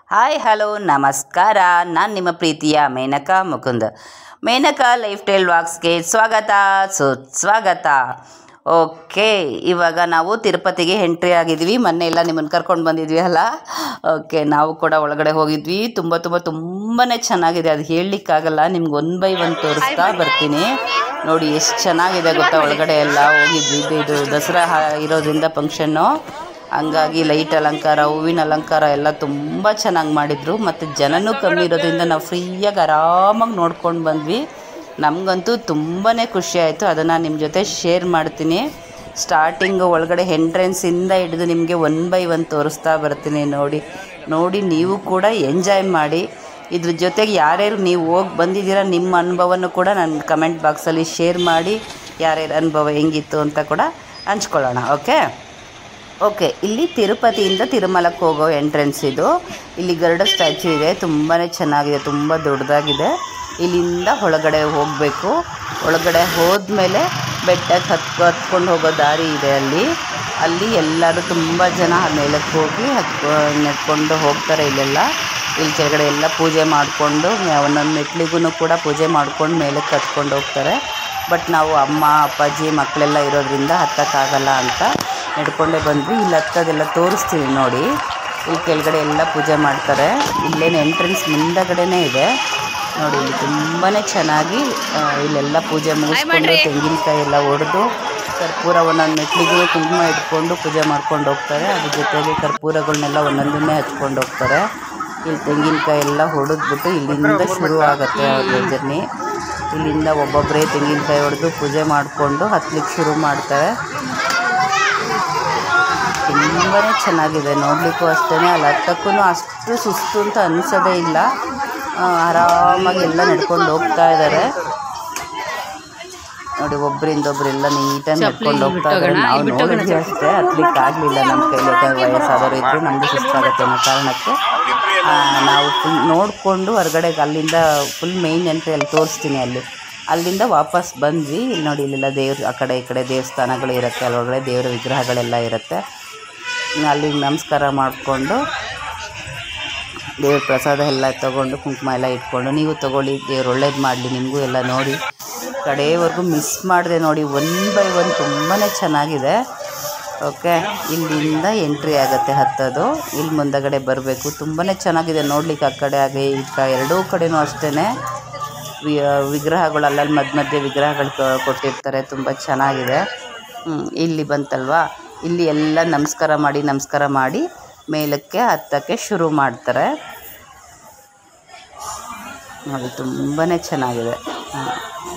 Hi hello ನಮಸ್ಕಾರ ನಾನು ನಿಮ್ಮ ಪ್ರೀತಿಯ ಮೇನಕಾ ಮುಕುಂದ್ ಮೇನಕಾ ಲೈಫ್ ಸ್ಟೈಲ್ ವಾಕ್ಸ್ಗೆ ಸ್ವಾಗತ ಸುಸ್ವಾಗತ ಓಕೆ ಇವಾಗ ನಾವು ತಿರುಪತಿಗೆ ಎಂಟ್ರಿ ಆಗಿದ್ವಿ ಮೊನ್ನೆ ಎಲ್ಲ ನಿಮ್ಮನ್ನು ಕರ್ಕೊಂಡು ಬಂದಿದ್ವಿ ಅಲ್ಲ ಓಕೆ ನಾವು ಕೂಡ ಒಳಗಡೆ ಹೋಗಿದ್ವಿ ತುಂಬ ತುಂಬ ತುಂಬಾ ಚೆನ್ನಾಗಿದೆ ಅದು ಹೇಳಲಿಕ್ಕಾಗಲ್ಲ ನಿಮ್ಗೆ ಒನ್ ಬೈ ಒನ್ ತೋರಿಸ್ತಾ ಬರ್ತೀನಿ ನೋಡಿ ಎಷ್ಟು ಚೆನ್ನಾಗಿದೆ ಗೊತ್ತಾ ಒಳಗಡೆ ಎಲ್ಲ ಹೋಗಿದ್ವಿ ಇದು- ಇದು ದಸರಾ ಹ- ಇರೋದ್ರಿಂದ ಫಂಕ್ಷನ್ನು ಹಂಗಾಗಿ ಲೈಟ್ ಅಲಂಕಾರ ಹೂವಿನ ಅಲಂಕಾರ ಎಲ್ಲ ತುಂಬ ಚೆನ್ನಾಗಿ ಮಾಡಿದರು ಮತ್ತು ಜನನೂ ಕಮ್ಮಿ ಇರೋದ್ರಿಂದ ನಾವು ಫ್ರೀಯಾಗಿ ಆರಾಮಾಗಿ ನೋಡ್ಕೊಂಡು ಬಂದ್ವಿ ನಮಗಂತೂ ತುಂಬಾ ಖುಷಿ ಆಯಿತು ಅದನ್ನು ನಿಮ್ಮ ಜೊತೆ ಶೇರ್ ಮಾಡ್ತೀನಿ ಸ್ಟಾರ್ಟಿಂಗು ಒಳಗಡೆ ಎಂಟ್ರೆನ್ಸಿಂದ ಹಿಡಿದು ನಿಮಗೆ ಒನ್ ಬೈ ಒನ್ ತೋರಿಸ್ತಾ ಬರ್ತೀನಿ ನೋಡಿ ನೋಡಿ ನೀವು ಕೂಡ ಎಂಜಾಯ್ ಮಾಡಿ ಇದ್ರ ಜೊತೆಗೆ ಯಾರ್ಯಾರು ನೀವು ಹೋಗಿ ಬಂದಿದ್ದೀರಾ ನಿಮ್ಮ ಅನುಭವನೂ ಕೂಡ ನನ್ನ ಕಮೆಂಟ್ ಬಾಕ್ಸಲ್ಲಿ ಶೇರ್ ಮಾಡಿ ಯಾರ್ಯಾರ ಅನುಭವ ಹೆಂಗಿತ್ತು ಅಂತ ಕೂಡ ಹಂಚ್ಕೊಳ್ಳೋಣ ಓಕೆ ಓಕೆ ಇಲ್ಲಿ ತಿರುಪತಿಯಿಂದ ತಿರುಮಲಕ್ಕೆ ಹೋಗೋ ಎಂಟ್ರೆನ್ಸ್ ಇದು ಇಲ್ಲಿ ಗರುಡ ಸ್ಟ್ಯಾಚ್ಯೂ ಇದೆ ತುಂಬಾ ಚೆನ್ನಾಗಿದೆ ತುಂಬ ದೊಡ್ಡದಾಗಿದೆ ಇಲ್ಲಿಂದ ಒಳಗಡೆ ಹೋಗಬೇಕು ಒಳಗಡೆ ಹೋದ್ಮೇಲೆ ಬೆಟ್ಟಕ್ಕೆ ಹತ್ಕೊ ಹತ್ಕೊಂಡು ಹೋಗೋ ದಾರಿ ಇದೆ ಅಲ್ಲಿ ಅಲ್ಲಿ ಎಲ್ಲರೂ ತುಂಬ ಜನ ಮೇಲಕ್ಕೆ ಹೋಗಿ ಹತ್ಕೊ ನೆಟ್ಕೊಂಡು ಹೋಗ್ತಾರೆ ಇಲ್ಲೆಲ್ಲ ಇಲ್ಲಿ ಕೆಳಗಡೆ ಎಲ್ಲ ಪೂಜೆ ಮಾಡಿಕೊಂಡು ಒಂದೊಂದು ಮೆಟ್ಲಿಗೂ ಕೂಡ ಪೂಜೆ ಮಾಡ್ಕೊಂಡು ಮೇಲಕ್ಕೆ ಹತ್ಕೊಂಡು ಹೋಗ್ತಾರೆ ಬಟ್ ನಾವು ಅಮ್ಮ ಅಪ್ಪಾಜಿ ಮಕ್ಕಳೆಲ್ಲ ಇರೋದ್ರಿಂದ ಹತ್ತಕ್ಕಾಗಲ್ಲ ಅಂತ ನಡ್ಕೊಂಡೇ ಬಂದ್ವಿ ಇಲ್ಲಿ ಹತ್ತೋದೆಲ್ಲ ತೋರಿಸ್ತೀವಿ ನೋಡಿ ಇಲ್ಲಿ ಕೆಳಗಡೆ ಎಲ್ಲ ಪೂಜೆ ಮಾಡ್ತಾರೆ ಇಲ್ಲೇನು ಎಂಟ್ರೆನ್ಸ್ ಮುಂದಗಡೆನೇ ಇದೆ ನೋಡಿ ಇಲ್ಲಿ ತುಂಬಾ ಚೆನ್ನಾಗಿ ಆ, ಇಲ್ಲೆಲ್ಲ ಪೂಜೆ ಮುಗಿಸ್ಕೊಂಡು ತೆಂಗಿನಕಾಯಿ ಎಲ್ಲ ಒಡೆದು ಕರ್ಪೂರ ಒಂದೊಂದು ಮೆಟ್ಲಿಗೂ ಕುಂಕುಮ ಇಟ್ಕೊಂಡು ಪೂಜೆ ಮಾಡ್ಕೊಂಡು ಹೋಗ್ತಾರೆ ಅದ್ರ ಜೊತೆಗೆ ಕರ್ಪೂರಗಳನ್ನೆಲ್ಲ ಒಂದೊಂದನ್ನೇ ಹಚ್ಕೊಂಡು ಹೋಗ್ತಾರೆ ಇಲ್ಲಿ ತೆಂಗಿನಕಾಯಿ ಎಲ್ಲ ಹೊಡೆದ್ಬಿಟ್ಟು ಇಲ್ಲಿಂದ ಶುರು ಆಗುತ್ತೆ ಅವ್ರ ಜರ್ನಿ ಇಲ್ಲಿಂದ ಒಬ್ಬೊಬ್ಬರೇ ತೆಂಗಿನಕಾಯಿ ಹೊಡೆದು ಪೂಜೆ ಮಾಡಿಕೊಂಡು ಹತ್ಲಿಕ್ಕೆ ಶುರು ಮಾಡ್ತಾರೆ ತುಂಬಾ ಚೆನ್ನಾಗಿದೆ ನೋಡಲಿಕ್ಕೂ ಅಷ್ಟೇ ಅಲ್ಲಿ ಹತ್ತಕ್ಕೂ ಅಷ್ಟು ಸುಸ್ತು ಅಂತ ಅನಿಸೋದೇ ಇಲ್ಲ ಆ, ಆರಾಮಾಗಿ ಎಲ್ಲ ನಡ್ಕೊಂಡು ಹೋಗ್ತಾ ಇದ್ದಾರೆ ನೋಡಿ ಒಬ್ಬರಿಂದ ಒಬ್ಬರೆಲ್ಲ ನೀಟಾಗಿ ನಡ್ಕೊಂಡು ಹೋಗ್ತಾ ಇದ್ದಾರೆ ನಾವು ನೋಡಿದ್ವಿ ಅಷ್ಟೇ ಹತ್ಲಿಕ್ಕೆ ಆಗಲಿಲ್ಲ ನಮ್ಮ ಕೈಲಿ ಯಾಕಂದ್ರೆ ವಯಸ್ಸಾದವರು ಇದ್ದರು ನಮಗೂ ಸುಸ್ತಾಗುತ್ತೆ ಅನ್ನೋ ಕಾರಣಕ್ಕೆ ಆ, ನಾವು ಫುಲ್ ನೋಡಿಕೊಂಡು ಹೊರಗಡೆ ಅಲ್ಲಿಂದ ಫುಲ್ ಮೇಯ್ನ್ ಎಂಟ್ರಿ ಅಲ್ಲಿ ತೋರಿಸ್ತೀನಿ ಅಲ್ಲಿ ಅಲ್ಲಿಂದ ವಾಪಸ್ ಬಂದ್ವಿ ಇಲ್ಲಿ ನೋಡಿ ಇಲ್ಲೆಲ್ಲ ದೇವ್ರ ಆ ಕಡೆ ಈ ಕಡೆ ದೇವಸ್ಥಾನಗಳು ಇರುತ್ತೆ ಅಲ್ಲೊಳಗಡೆ ದೇವರ ವಿಗ್ರಹಗಳೆಲ್ಲ ಇರುತ್ತೆ ಅಲ್ಲಿ ನಮಸ್ಕಾರ ಮಾಡಿಕೊಂಡು ದೇವ್ರ ಪ್ರಸಾದ ಎಲ್ಲ ತಗೊಂಡು ಕುಂಕುಮ ಎಲ್ಲ ಇಟ್ಕೊಂಡು ನೀವು ತಗೊಳ್ಳಿ ದೇವ್ರು ಒಳ್ಳೇದು ಮಾಡಲಿ ನಿಮಗೂ ಎಲ್ಲ ನೋಡಿ ಕಡೆಯವರೆಗೂ ಮಿಸ್ ಮಾಡಿದೆ ನೋಡಿ ಒನ್ ಬೈ ಒನ್ ತುಂಬಾ ಚೆನ್ನಾಗಿದೆ ಓಕೆ ಇಲ್ಲಿಂದ ಎಂಟ್ರಿ ಆಗುತ್ತೆ ಹತ್ತೋದು ಇಲ್ಲಿ ಮುಂದಗಡೆ ಬರಬೇಕು ತುಂಬಾ ಚೆನ್ನಾಗಿದೆ ನೋಡ್ಲಿಕ್ಕೆ ಆ ಕಡೆ ಹಾಗೆ ಈ ಕ ಎರಡೂ ಕಡೆನೂ ಅಷ್ಟೇ ವಿಗ್ರಹಗಳು ಅಲ್ಲಲ್ಲಿ ಮಧ್ಯ ಮಧ್ಯೆ ವಿಗ್ರಹಗಳು ಕ- ಕೊಟ್ಟಿರ್ತಾರೆ ತುಂಬ ಚೆನ್ನಾಗಿದೆ ಹ್ಮ್, ಇಲ್ಲಿ ಬಂತಲ್ವಾ ಇಲ್ಲಿ ಎಲ್ಲ ನಮಸ್ಕಾರ ಮಾಡಿ ನಮಸ್ಕಾರ ಮಾಡಿ ಮೇಲಕ್ಕೆ ಹತ್ತಕ್ಕೆ ಶುರು ಮಾಡ್ತಾರೆ ನೋಡಿ ತುಂಬಾ ಚೆನ್ನಾಗಿದೆ ಹ್ಮ್.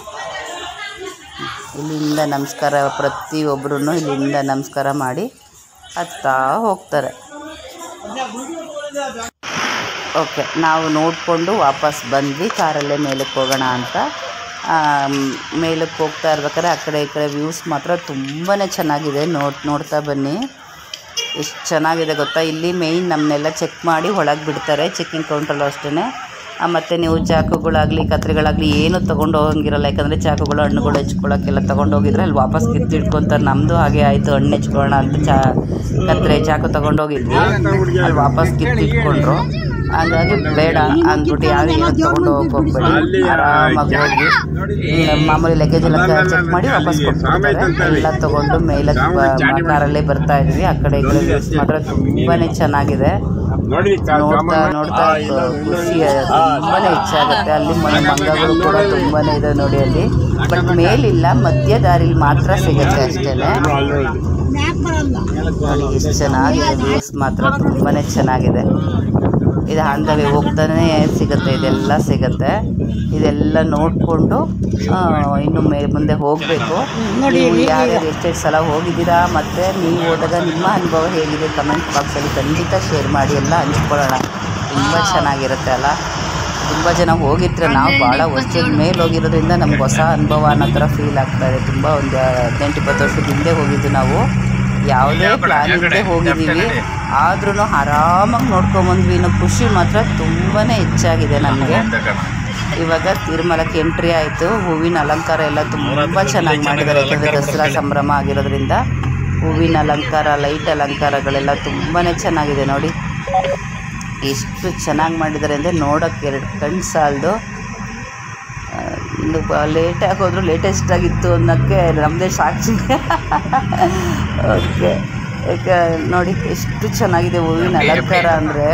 ಇಲ್ಲಿಂದ ನಮಸ್ಕಾರ ಪ್ರತಿಯೊಬ್ಬರೂ ಇಲ್ಲಿಂದ ನಮಸ್ಕಾರ ಮಾಡಿ ಹತ್ತಾ ಹೋಗ್ತಾರೆ ಓಕೆ ನಾವು ನೋಡಿಕೊಂಡು ವಾಪಸ್ ಬಂದ್ವಿ ಕಾರಲ್ಲೇ ಮೇಲಕ್ಕೆ ಹೋಗೋಣ ಅಂತ ಆಮ್, ಮೇಲಕ್ಕೆ ಹೋಗ್ತಾ ಇರ್ಬೇಕಾದ್ರೆ ಆ ಕಡೆ ಈ ಕಡೆ ವ್ಯೂಸ್ ಮಾತ್ರ ತುಂಬಾ ಚೆನ್ನಾಗಿದೆ ನೋಡ್ ನೋಡ್ತಾ ಬನ್ನಿ ಎಷ್ಟು ಚೆನ್ನಾಗಿದೆ ಗೊತ್ತಾ ಇಲ್ಲಿ ಮೇಯ್ನ್ ನಮ್ಮನ್ನೆಲ್ಲ ಚೆಕ್ ಮಾಡಿ ಒಳಗೆ ಬಿಡ್ತಾರೆ ಚೆಕ್ಕಿಂಗ್ ಕೌಂಟ್ರಲ್ಲೂ ಅಷ್ಟೇ ಮತ್ತು ನೀವು ಚಾಕುಗಳಾಗಲಿ ಕತ್ರಿಗಳಾಗಲಿ ಏನೂ ತೊಗೊಂಡು ಹೋಗಂಗಿರಲ್ಲ ಯಾಕಂದರೆ ಚಾಕುಗಳು ಹಣ್ಣುಗಳು ಹೆಚ್ಕೊಳ್ಳೋಕ್ಕೆಲ್ಲ ತೊಗೊಂಡು ಹೋಗಿದ್ರೆ ಅಲ್ಲಿ ವಾಪಸ್ ಕಿತ್ತಿಟ್ಕೊತಾರೆ ನಮ್ಮದು ಹಾಗೆ ಆಯಿತು ಹಣ್ಣು ಹೆಚ್ಕೊಳ್ಳೋಣ ಅಂತ ಚಾ ಕತ್ರೆ ಚಾಕು ತೊಗೊಂಡು ಹೋಗಿದ್ವಿ ಅಲ್ಲಿ ವಾಪಸ್ ಕಿತ್ತಿಟ್ಕೊಂಡ್ರು ಹಾಗಾಗಿ ಬೇಡ ಅಂದ್ಬಿಟ್ಟು ಯಾರು ಏನು ತೊಗೊಂಡು ಹೋಗಕ್ಕೆ ಹೋಗ್ಬೇಡಿ ಆರಾಮಾಗಿ ಹೋಗಿ ಹ್ಮ್, ಮಾಮೂಲಿ ಲಗೇಜ್ ಎಲ್ಲ ಚೆಕ್ ಮಾಡಿ ವಾಪಸ್ ಕೊಟ್ಬಿಡ್ತಾರೆ ಎಲ್ಲ ತೊಗೊಂಡು ಮೇಲಕ್ಕೆ ಬ- ಕಾರಲ್ಲೇ ಬರ್ತಾ ಇದ್ವಿ ಆ ಕಡೆ ಈ ಕಡೆ views ಮಾತ್ರ ತುಂಬಾ ಚೆನ್ನಾಗಿದೆ ನೋಡ್ತಾ ನೋಡ್ತಾ ಖುಷಿ ತುಂಬಾನೇ ಹೆಚ್ಚಾಗುತ್ತೆ ಅಲ್ಲಿ ಮ- ಮಂಗಗಳು ಕೂಡ ತುಂಬಾನೇ ಇದೆ ನೋಡಿ ಅಲ್ಲಿ ಬಟ್ ಮೇಲಿಲ್ಲ ಮಧ್ಯ ದಾರಿಲಿ ಮಾತ್ರ ಸಿಗುತ್ತೆ ಅಷ್ಟೇನೆ ನೋಡಿ ಎಷ್ಟು ಚೆನ್ನಾಗಿದೆ ವ್ಯೂಸ್ ಮಾತ್ರ ತುಂಬಾನೇ ಚೆನ್ನಾಗಿದೆ ಇದು ಹಾಂದವೇ ಹೋಗ್ತಾನೆ ಸಿಗುತ್ತೆ ಇದೆಲ್ಲ ಸಿಗುತ್ತೆ ಇದೆಲ್ಲ ನೋಡಿಕೊಂಡು ಇನ್ನು ಮೇ ಮುಂದೆ ಹೋಗಬೇಕು ನೀವು ಯಾರ್ಯಾರು ಎಷ್ಟೆಷ್ಟು ಸಲ ಹೋಗಿದ್ದೀರಾ ಮತ್ತು ನೀವು ಹೋದಾಗ ನಿಮ್ಮ ಅನುಭವ ಹೇಗಿದೆ ಕಮೆಂಟ್ ಬಾಕ್ಸಲ್ಲಿ ಖಂಡಿತ ಶೇರ್ ಮಾಡಿ ಎಲ್ಲ ಹಂಚ್ಕೊಳ್ಳೋಣ ತುಂಬ ಚೆನ್ನಾಗಿರುತ್ತೆ ಅಲ್ಲ ತುಂಬ ಜನ ಹೋಗಿರ್ತಾರೆ ನಾವು ಭಾಳ ವರ್ಷದ ಮೇಲೆ ಹೋಗಿರೋದ್ರಿಂದ ನಮ್ಗೆ ಹೊಸ ಅನುಭವ ಅನ್ನೋ ಥರ ಫೀಲ್ ಆಗ್ತಾ ಇದೆ ತುಂಬ ಒಂದು ಹದಿನೆಂಟು ಇಪ್ಪತ್ತು ವರ್ಷದ ಹಿಂದೆ ಹೋಗಿದ್ದು ನಾವು ಯಾವುದೇ ಪ್ಲಾನ್ ಇಲ್ಲದೆ ಹೋಗಿದ್ದೀವಿ ಆದ್ರೂ ಆರಾಮಾಗಿ ನೋಡ್ಕೊಂಬಂದ್ವಿ ಅನ್ನೋ ಖುಷಿ ಮಾತ್ರ ತುಂಬಾ ಹೆಚ್ಚಾಗಿದೆ ನಮಗೆ ಇವಾಗ ತಿರುಮಲಕ್ಕೆ ಎಂಟ್ರಿ ಆಯಿತು ಹೂವಿನ ಅಲಂಕಾರ ಎಲ್ಲ ತುಂಬ ಚೆನ್ನಾಗಿ ಮಾಡಿದ್ದಾರೆ ಯಾಕಂದರೆ ದಸರಾ ಸಂಭ್ರಮ ಆಗಿರೋದ್ರಿಂದ ಹೂವಿನ ಅಲಂಕಾರ ಲೈಟ್ ಅಲಂಕಾರಗಳೆಲ್ಲ ತುಂಬಾ ಚೆನ್ನಾಗಿದೆ ನೋಡಿ ಎಷ್ಟು ಚೆನ್ನಾಗಿ ಮಾಡಿದ್ದಾರೆ ಅಂದರೆ ನೋಡೋಕ್ಕೆ ಎರಡು ಕಣ್ಣು ಸಾಲದು ಇನ್ನು ಲೇಟಾಗಿ ಹೋದರೂ ಲೇಟೆಸ್ಟ್ ಆಗಿತ್ತು ಅನ್ನೋಕ್ಕೆ ನಮ್ಮದೇ ಸಾಕ್ಷಿ ಓಕೆ ಯಾಕೆ ನೋಡಿ ಎಷ್ಟು ಚೆನ್ನಾಗಿದೆ ಹೂವಿನ ಅಲಂಕಾರ ಅಂದರೆ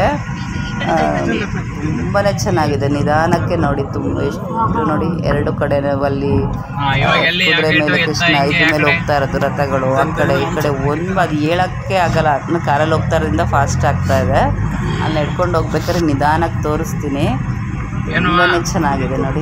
ತುಂಬಾ ಚೆನ್ನಾಗಿದೆ ನಿಧಾನಕ್ಕೆ ನೋಡಿ ತುಂಬ ಎಷ್ಟು ನೋಡಿ ಎರಡು ಕಡೆ ಅಲ್ಲಿ ಹಾ, ಇವಾಗ ಎಲ್ಲಿ ಕುದುರೆ ಎದ್ದು ಮೇಲೆ ಎತ್ತ ಕೃಷ್ಣ ಹಿಂಗೆ ಇದ್ರ ಮೇಲೆ ಆ ಕಡೆ? ಹೋಗ್ತಾ ಇರೋದು ರಥಗಳು ಆ ಕಡೆ ಈ ಕಡೆ ಒಂದು ಅದು ಹೇಳೋಕ್ಕೆ ಆಗಲ್ಲ ಅದನ್ನ ಕಾರಲ್ಲಿ ಹೋಗ್ತಾ ಇರೋದ್ರಿಂದ ಫಾಸ್ಟ್ ಆಗ್ತಾ ಇದೆ ಅಲ್ಲಿ ನಡ್ಕೊಂಡು ಹೋಗ್ಬೇಕಾದ್ರೆ ನಿಧಾನಕ್ಕೆ ತೋರಿಸ್ತೀನಿ ಏನು? ತುಂಬಾ ಚೆನ್ನಾಗಿದೆ ನೋಡಿ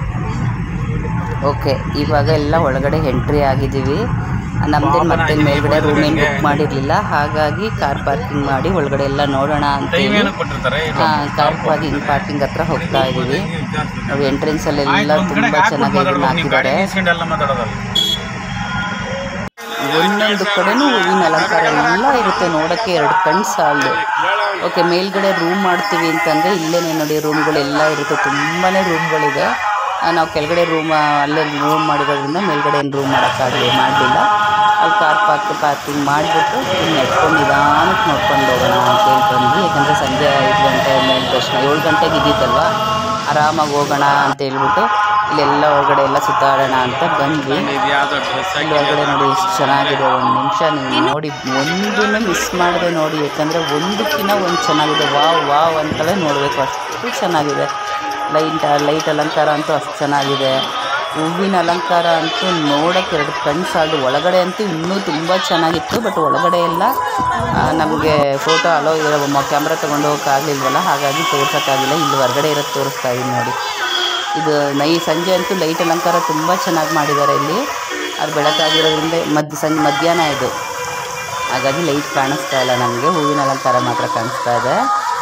ಓಕೆ ಇವಾಗ ಎಲ್ಲ ಒಳಗಡೆ ಎಂಟ್ರಿ ಆಗಿದ್ದೀವಿ ನಮ್ದೇನು ಮತ್ತೆ ಮೇಲ್ಗಡೆ ರೂಮ್ ಏನು ಬುಕ್ ಮಾಡಿರಲಿಲ್ಲ ಹಾಗಾಗಿ ಕಾರ್ ಪಾರ್ಕಿಂಗ್ ಮಾಡಿ ಒಳಗಡೆ ಎಲ್ಲ ನೋಡೋಣ ಅಂತ ಟೈಮ್ ಹೇಳಿ ಏನಕ್ಕೆ ಕೊಟ್ಟಿರ್ತಾರೆ ಕಾರ್ ಪಾರ್ಕಿಂಗ್ ಪಾರ್ಕಿಂಗ್ ಹತ್ರ ಹೋಗ್ತಾ ಇದ್ದೀವಿ ನೋಡಿ ಎಂಟ್ರೆನ್ಸ್ ಅಲ್ಲೆಲ್ಲ ತುಂಬ ಚೆನ್ನಾಗಿ ಇದನ್ನ ಹಾಕಿದ್ದಾರೆ ಎಲ್ಲ ಮಾತಾಡೋದಲ್ಲ ಒಂದೊಂದು ಕಡೆನೂ ಹೂವಿನ ಅಲಂಕಾರ ಎಲ್ಲ ಇರುತ್ತೆ ನೋಡೋಕ್ಕೆ ಎರಡು ಕಣ್ಣು ಸಾಲದು ಓಕೆ ಮೇಲ್ಗಡೆ ರೂಮ್ ಮಾಡ್ತೀವಿ ಅಂತಂದರೆ ಇಲ್ಲೇ ನೋಡಿ ರೂಮ್ಗಳೆಲ್ಲ ಇರುತ್ತೆ ತುಂಬಾ ರೂಮ್ಗಳಿದೆ ಆ, ನಾವು ಕೆಳಗಡೆ ರೂಮ್ ಅಲ್ಲೇ ರೂಮ್ ಮಾಡಿರೋದ್ರಿಂದ ಮೇಲ್ಗಡೆ ಏನು ರೂಮ್ ಮಾಡೋಕ್ಕಾಗಲಿ ಮಾಡಲಿಲ್ಲ ಅಲ್ಲಿ ಕಾರ್ ಪಾರ್ಕ್ ಪಾರ್ಕಿಂಗ್ ಮಾಡಿಬಿಟ್ಟು ಇನ್ನು ನಡ್ಕೊಂಡು ನಿಧಾನಕ್ಕೆ ನೋಡ್ಕೊಂಡು ಹೋಗೋಣ ಅಂತೇಳಿ ಬಂದ್ವಿ ಯಾಕಂದರೆ ಸಂಜೆ ಐದು ಗಂಟೆ ಮೇಲೆ ದರ್ಶನ ಏಳು ಗಂಟೆಗೆ ಇದ್ದಿತ್ತಲ್ವ ಆರಾಮಾಗಿ ಹೋಗೋಣ ಅಂತ ಹೇಳ್ಬಿಟ್ಟು ಇಲ್ಲೆಲ್ಲ ಒಳಗಡೆ ಎಲ್ಲ ಸುತ್ತಾಡೋಣ ಅಂತ ಬಂದ್ವಿ ಇದು ಯಾವ್ದೋ ಡ್ರೆಸ್ ಇಲ್ಲಿ ಒಳಗಡೆ ನೋಡಿ ಎಷ್ಟು ಚೆನ್ನಾಗಿದೆ ಒಂದು ನಿಮಿಷ ನೀವು ನೋಡಿ ಒಂದನ್ನು ಮಿಸ್ ಮಾಡದೆ ನೋಡಿ ಯಾಕಂದರೆ ಒಂದಕ್ಕಿಂತ ಒಂದು ಚೆನ್ನಾಗಿದೆ ವಾವ್ ವಾವ್ ಅಂತಲೇ ನೋಡಬೇಕು ಅಷ್ಟು ಚೆನ್ನಾಗಿದೆ ಲೈಟ್ ಲೈಟ್ ಅಲಂಕಾರ ಅಂತೂ ಅಷ್ಟು ಚೆನ್ನಾಗಿದೆ ಹೂವಿನ ಅಲಂಕಾರ ಅಂತೂ ನೋಡೋಕ್ಕೆ ಎರಡು ಕಣ್ಣು ಸಾಲದು ಒಳಗಡೆ ಅಂತೂ ಇನ್ನೂ ತುಂಬ ಚೆನ್ನಾಗಿತ್ತು ಬಟ್ ಒಳಗಡೆ ಎಲ್ಲ ನಮಗೆ ಫೋಟೋ ಅಲೋ ಇರೋ ಕ್ಯಾಮ್ರಾ ತೊಗೊಂಡು ಹೋಗೋಕ್ಕಾಗಲಿಲ್ವಲ್ಲ ಹಾಗಾಗಿ ತೋರ್ಸೋಕ್ಕಾಗಿಲ್ಲ ಇಲ್ಲಿ ಹೊರಗಡೆ ಇರೋದು ತೋರಿಸ್ತಾ ಇದ್ದೀನಿ ನೋಡಿ ಇದು ನೈ ಸಂಜೆ ಅಂತೂ ಲೈಟ್ ಅಲಂಕಾರ ತುಂಬ ಚೆನ್ನಾಗಿ ಮಾಡಿದ್ದಾರೆ ಇಲ್ಲಿ ಅದು ಬೆಳಕಾಗಿರೋದ್ರಿಂದ ಮಧ್ಯ ಸಂಜೆ ಮಧ್ಯಾಹ್ನ ಇದು ಹಾಗಾಗಿ ಲೈಟ್ ಕಾಣಿಸ್ತಾ ಇಲ್ಲ ನಮಗೆ ಹೂವಿನ ಅಲಂಕಾರ ಮಾತ್ರ ಕಾಣಿಸ್ತಾ ಇದೆ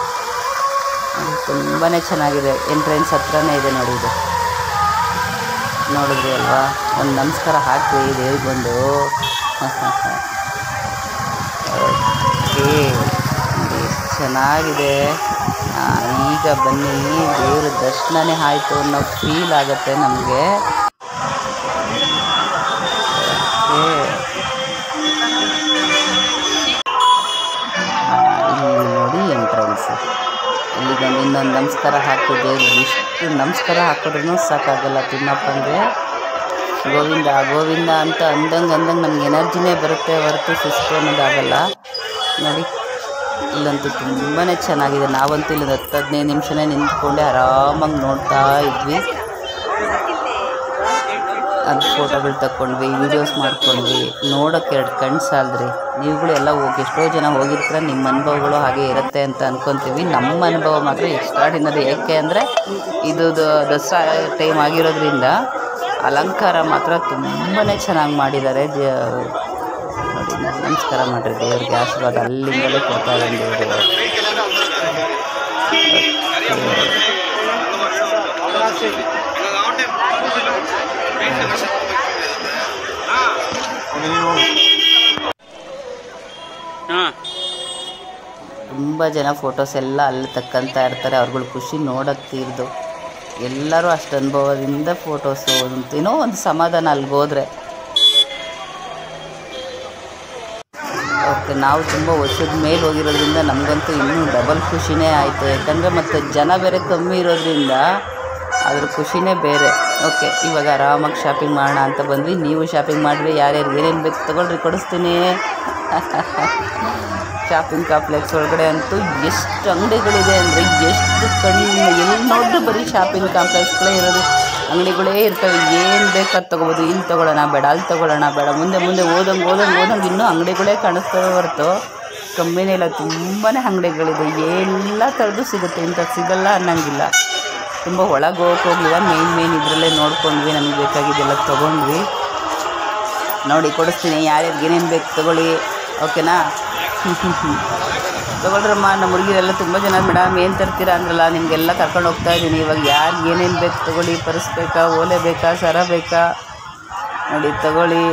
ತುಂಬಾ ಚೆನ್ನಾಗಿದೆ ಎಂಟ್ರೆನ್ಸ್ ಹತ್ರನೇ ಇದೆ ನೋಡಿ ಇದು ನೋಡಿದ್ರಿ ಅಲ್ವಾ ಒಂದು ನಮಸ್ಕಾರ ಹಾಕಿ ದೇವ್ರಿಗೆ ಬಂದು ಓಕೆ ನೋಡಿ ಎಷ್ಟು ಚೆನ್ನಾಗಿದೆ ಆ, ಈಗ ಬನ್ನಿ ದೇವ್ರ ದರ್ಶನನೇ ಆಯಿತು ಅನ್ನೋ ಫೀಲ್ ಆಗುತ್ತೆ ನಮಗೆ ಇಲ್ಲಿ ನೋಡಿ ಎಂಟ್ರೆನ್ಸ್ ಇಲ್ಲಿಗೊಂದು ಇನ್ನೊಂದು ನಮಸ್ಕಾರ ಹಾಕಿ ದೇವ್ರಿಗೆ ಇಷ್ಟು ನಮಸ್ಕಾರ ಹಾಕಿದ್ರೂ ಸಾಕಾಗಲ್ಲ ತಿಮ್ಮಪ್ಪನಿಗೆ ಗೋವಿಂದ ಗೋವಿಂದ ಅಂತ ಅಂದಂಗೆ ಅಂದಂಗೆ ನಮ್ಗೆ ಎನರ್ಜಿನೇ ಬರುತ್ತೆ ಹೊರತು ಸುಸ್ತು ಅನ್ನೋದಾಗಲ್ಲ ನೋಡಿ ಇಲ್ಲಂತೂ ತುಂಬಾ ಚೆನ್ನಾಗಿದೆ ನಾವಂತೂ ಇಲ್ಲೊಂದು ಹತ್ತು ಹದಿನೈದು ನಿಮಿಷನೇ ನಿಂತ್ಕೊಂಡೆ ಆರಾಮಾಗಿ ನೋಡ್ತಾ ಇದ್ವಿ ಅದು ಫೋಟೋಗಳು ತಕ್ಕೊಂಡ್ವಿ ವೀಡಿಯೋಸ್ ಮಾಡ್ಕೊಂಡ್ವಿ ನೋಡೋಕ್ಕೆ ಎರಡು ಕಣ್ಣು ಸಾಲದ್ರಿ ನೀವುಗಳು ಎಲ್ಲ ಹೋಗಿ ಎಷ್ಟೋ ಜನ ಹೋಗಿರ್ತೀರ ನಿಮ್ಮ ಅನುಭವಗಳು ಹಾಗೆ ಇರುತ್ತೆ ಅಂತ ಅನ್ಕೊತೀವಿ ನಮ್ಮ ಅನುಭವ ಮಾತ್ರ ಎಕ್ಸ್ಟ್ರಾಡಿನರಿ ಏಕೆ ಅಂದರೆ ಇದು ದ- ದಸರಾ ಟೈಮ್ ಆಗಿರೋದ್ರಿಂದ ಅಲಂಕಾರ ಮಾತ್ರ ತುಂಬಾ ಚೆನ್ನಾಗಿ ಮಾಡಿದ್ದಾರೆ ದೇ- ನೋಡಿ ನಮಸ್ಕಾರ ಮಾಡಿರಿ ದೇವ್ರಿಗೆ ಆಶೀರ್ವಾದ ಅಲ್ಲಿಂದಲೇ ಕೊಡ್ತಾ ಇದ್ದಾನೆ ದೇವರು ಹಾ ತುಂಬ ಜನ ಫೋಟೋಸ್ ಎಲ್ಲ ಅಲ್ಲಿ ತಕ್ಕಂತ ಇರ್ತಾರೆ ಅವ್ರುಗಳ ಖುಷಿ ನೋಡೋಕ್ಕೆ ತೀರ್ದು ಎಲ್ಲರೂ ಅಷ್ಟು ಅನುಭವದಿಂದ ಫೋಟೋಸು ಏನೋ ಒಂದು ಸಮಾಧಾನ ಅಲ್ಲಿಗೆ ಹೋದರೆ ಓಕೆ ನಾವು ತುಂಬ ವರ್ಷದ ಮೇಲೆ ಹೋಗಿರೋದ್ರಿಂದ ನಮಗಂತೂ ಇನ್ನೂ ಡಬಲ್ ಖುಷಿನೇ ಆಯಿತು ಯಾಕಂದರೆ ಮತ್ತು ಜನ ಬೇರೆ ಕಮ್ಮಿ ಇರೋದ್ರಿಂದ ಅದ್ರ ಖುಷಿನೇ ಬೇರೆ ಓಕೆ ಇವಾಗ ಆರಾಮಾಗಿ ಶಾಪಿಂಗ್ ಮಾಡೋಣ ಅಂತ ಬಂದ್ವಿ ನೀವು ಶಾಪಿಂಗ್ ಮಾಡಿರಿ ಯಾರ್ಯಾರು ಏನೇನು ಬೇಕು ತೊಗೊಳ್ರಿ ಕೊಡಿಸ್ತೀನಿ ಶಾಪಿಂಗ್ ಕಾಂಪ್ಲೆಕ್ಸ್ ಒಳಗಡೆ ಅಂತೂ ಎಷ್ಟು ಅಂಗಡಿಗಳಿದೆ ಅಂದರೆ ಎಷ್ಟು ಕಣ್ಣು ಎಲ್ಲಿ ನೋಡಿದ್ರು ಬರೀ ಶಾಪಿಂಗ್ ಕಾಂಪ್ಲೆಕ್ಸ್ಗಳೇ ಇರೋದು ಅಂಗಡಿಗಳೇ ಇರ್ತವೆ ಏನು ಬೇಕು ಅದು ತೊಗೋಬೋದು ಇಲ್ಲಿ ತೊಗೊಳ್ಳೋಣ ಬೇಡ ಅಲ್ಲಿ ತೊಗೊಳ್ಳೋಣ ಬೇಡ ಮುಂದೆ ಮುಂದೆ ಓದಂಗೆ ಓದಂಗೆ ಓದಂಗೆ ಇನ್ನೂ ಅಂಗಡಿಗಳೇ ಕಾಣಿಸ್ತವೆ ಹೊರತು ಕಮ್ಮಿನೇ ಇಲ್ಲ ತುಂಬಾ ಅಂಗಡಿಗಳಿದೆ ಎಲ್ಲ ಥರದ್ದು ಸಿಗುತ್ತೆ ಇಂಥದ್ದು ಸಿಗಲ್ಲ ಅನ್ನಂಗಿಲ್ಲ ತುಂಬ ಒಳಗೆ ಹೋಗಕ್ಕೆ ಹೋಗಲಿಲ್ಲ ಮೇನ್ ಮೇನ್ ಇದರಲ್ಲೇ ನೋಡ್ಕೊಂಡ್ವಿ ನಮಗೆ ಬೇಕಾಗಿದ್ದೆಲ್ಲ ತೊಗೊಂಡ್ವಿ ನೋಡಿ ಕೊಡಿಸ್ತೀನಿ ಯಾರ್ಯಾರಿಗೆ ಏನೇನು ಬೇಕು ತೊಗೊಳ್ಳಿ ಓಕೆನಾ ತೊಗೊಳ್ರಮ್ಮ ನಮ್ಮ ಹುಡುಗಿರೆಲ್ಲ ತುಂಬ ಜನ ಮೇಡಮ್ ಏನು ತರ್ತೀರಾ ಅಂದ್ರಲ್ಲ ನಿಮಗೆಲ್ಲ ಕರ್ಕೊಂಡು ಹೋಗ್ತಾ ಇದ್ದೀನಿ ಇವಾಗ ಯಾರಿಗೆ ಏನೇನು ಬೇಕು ತೊಗೊಳ್ಳಿ ಪರ್ಸ್ ಬೇಕಾ ಓಲೆ ಬೇಕಾ ಸರ ಬೇಕಾ ನೋಡಿ ತಗೊಳ್ಳಿ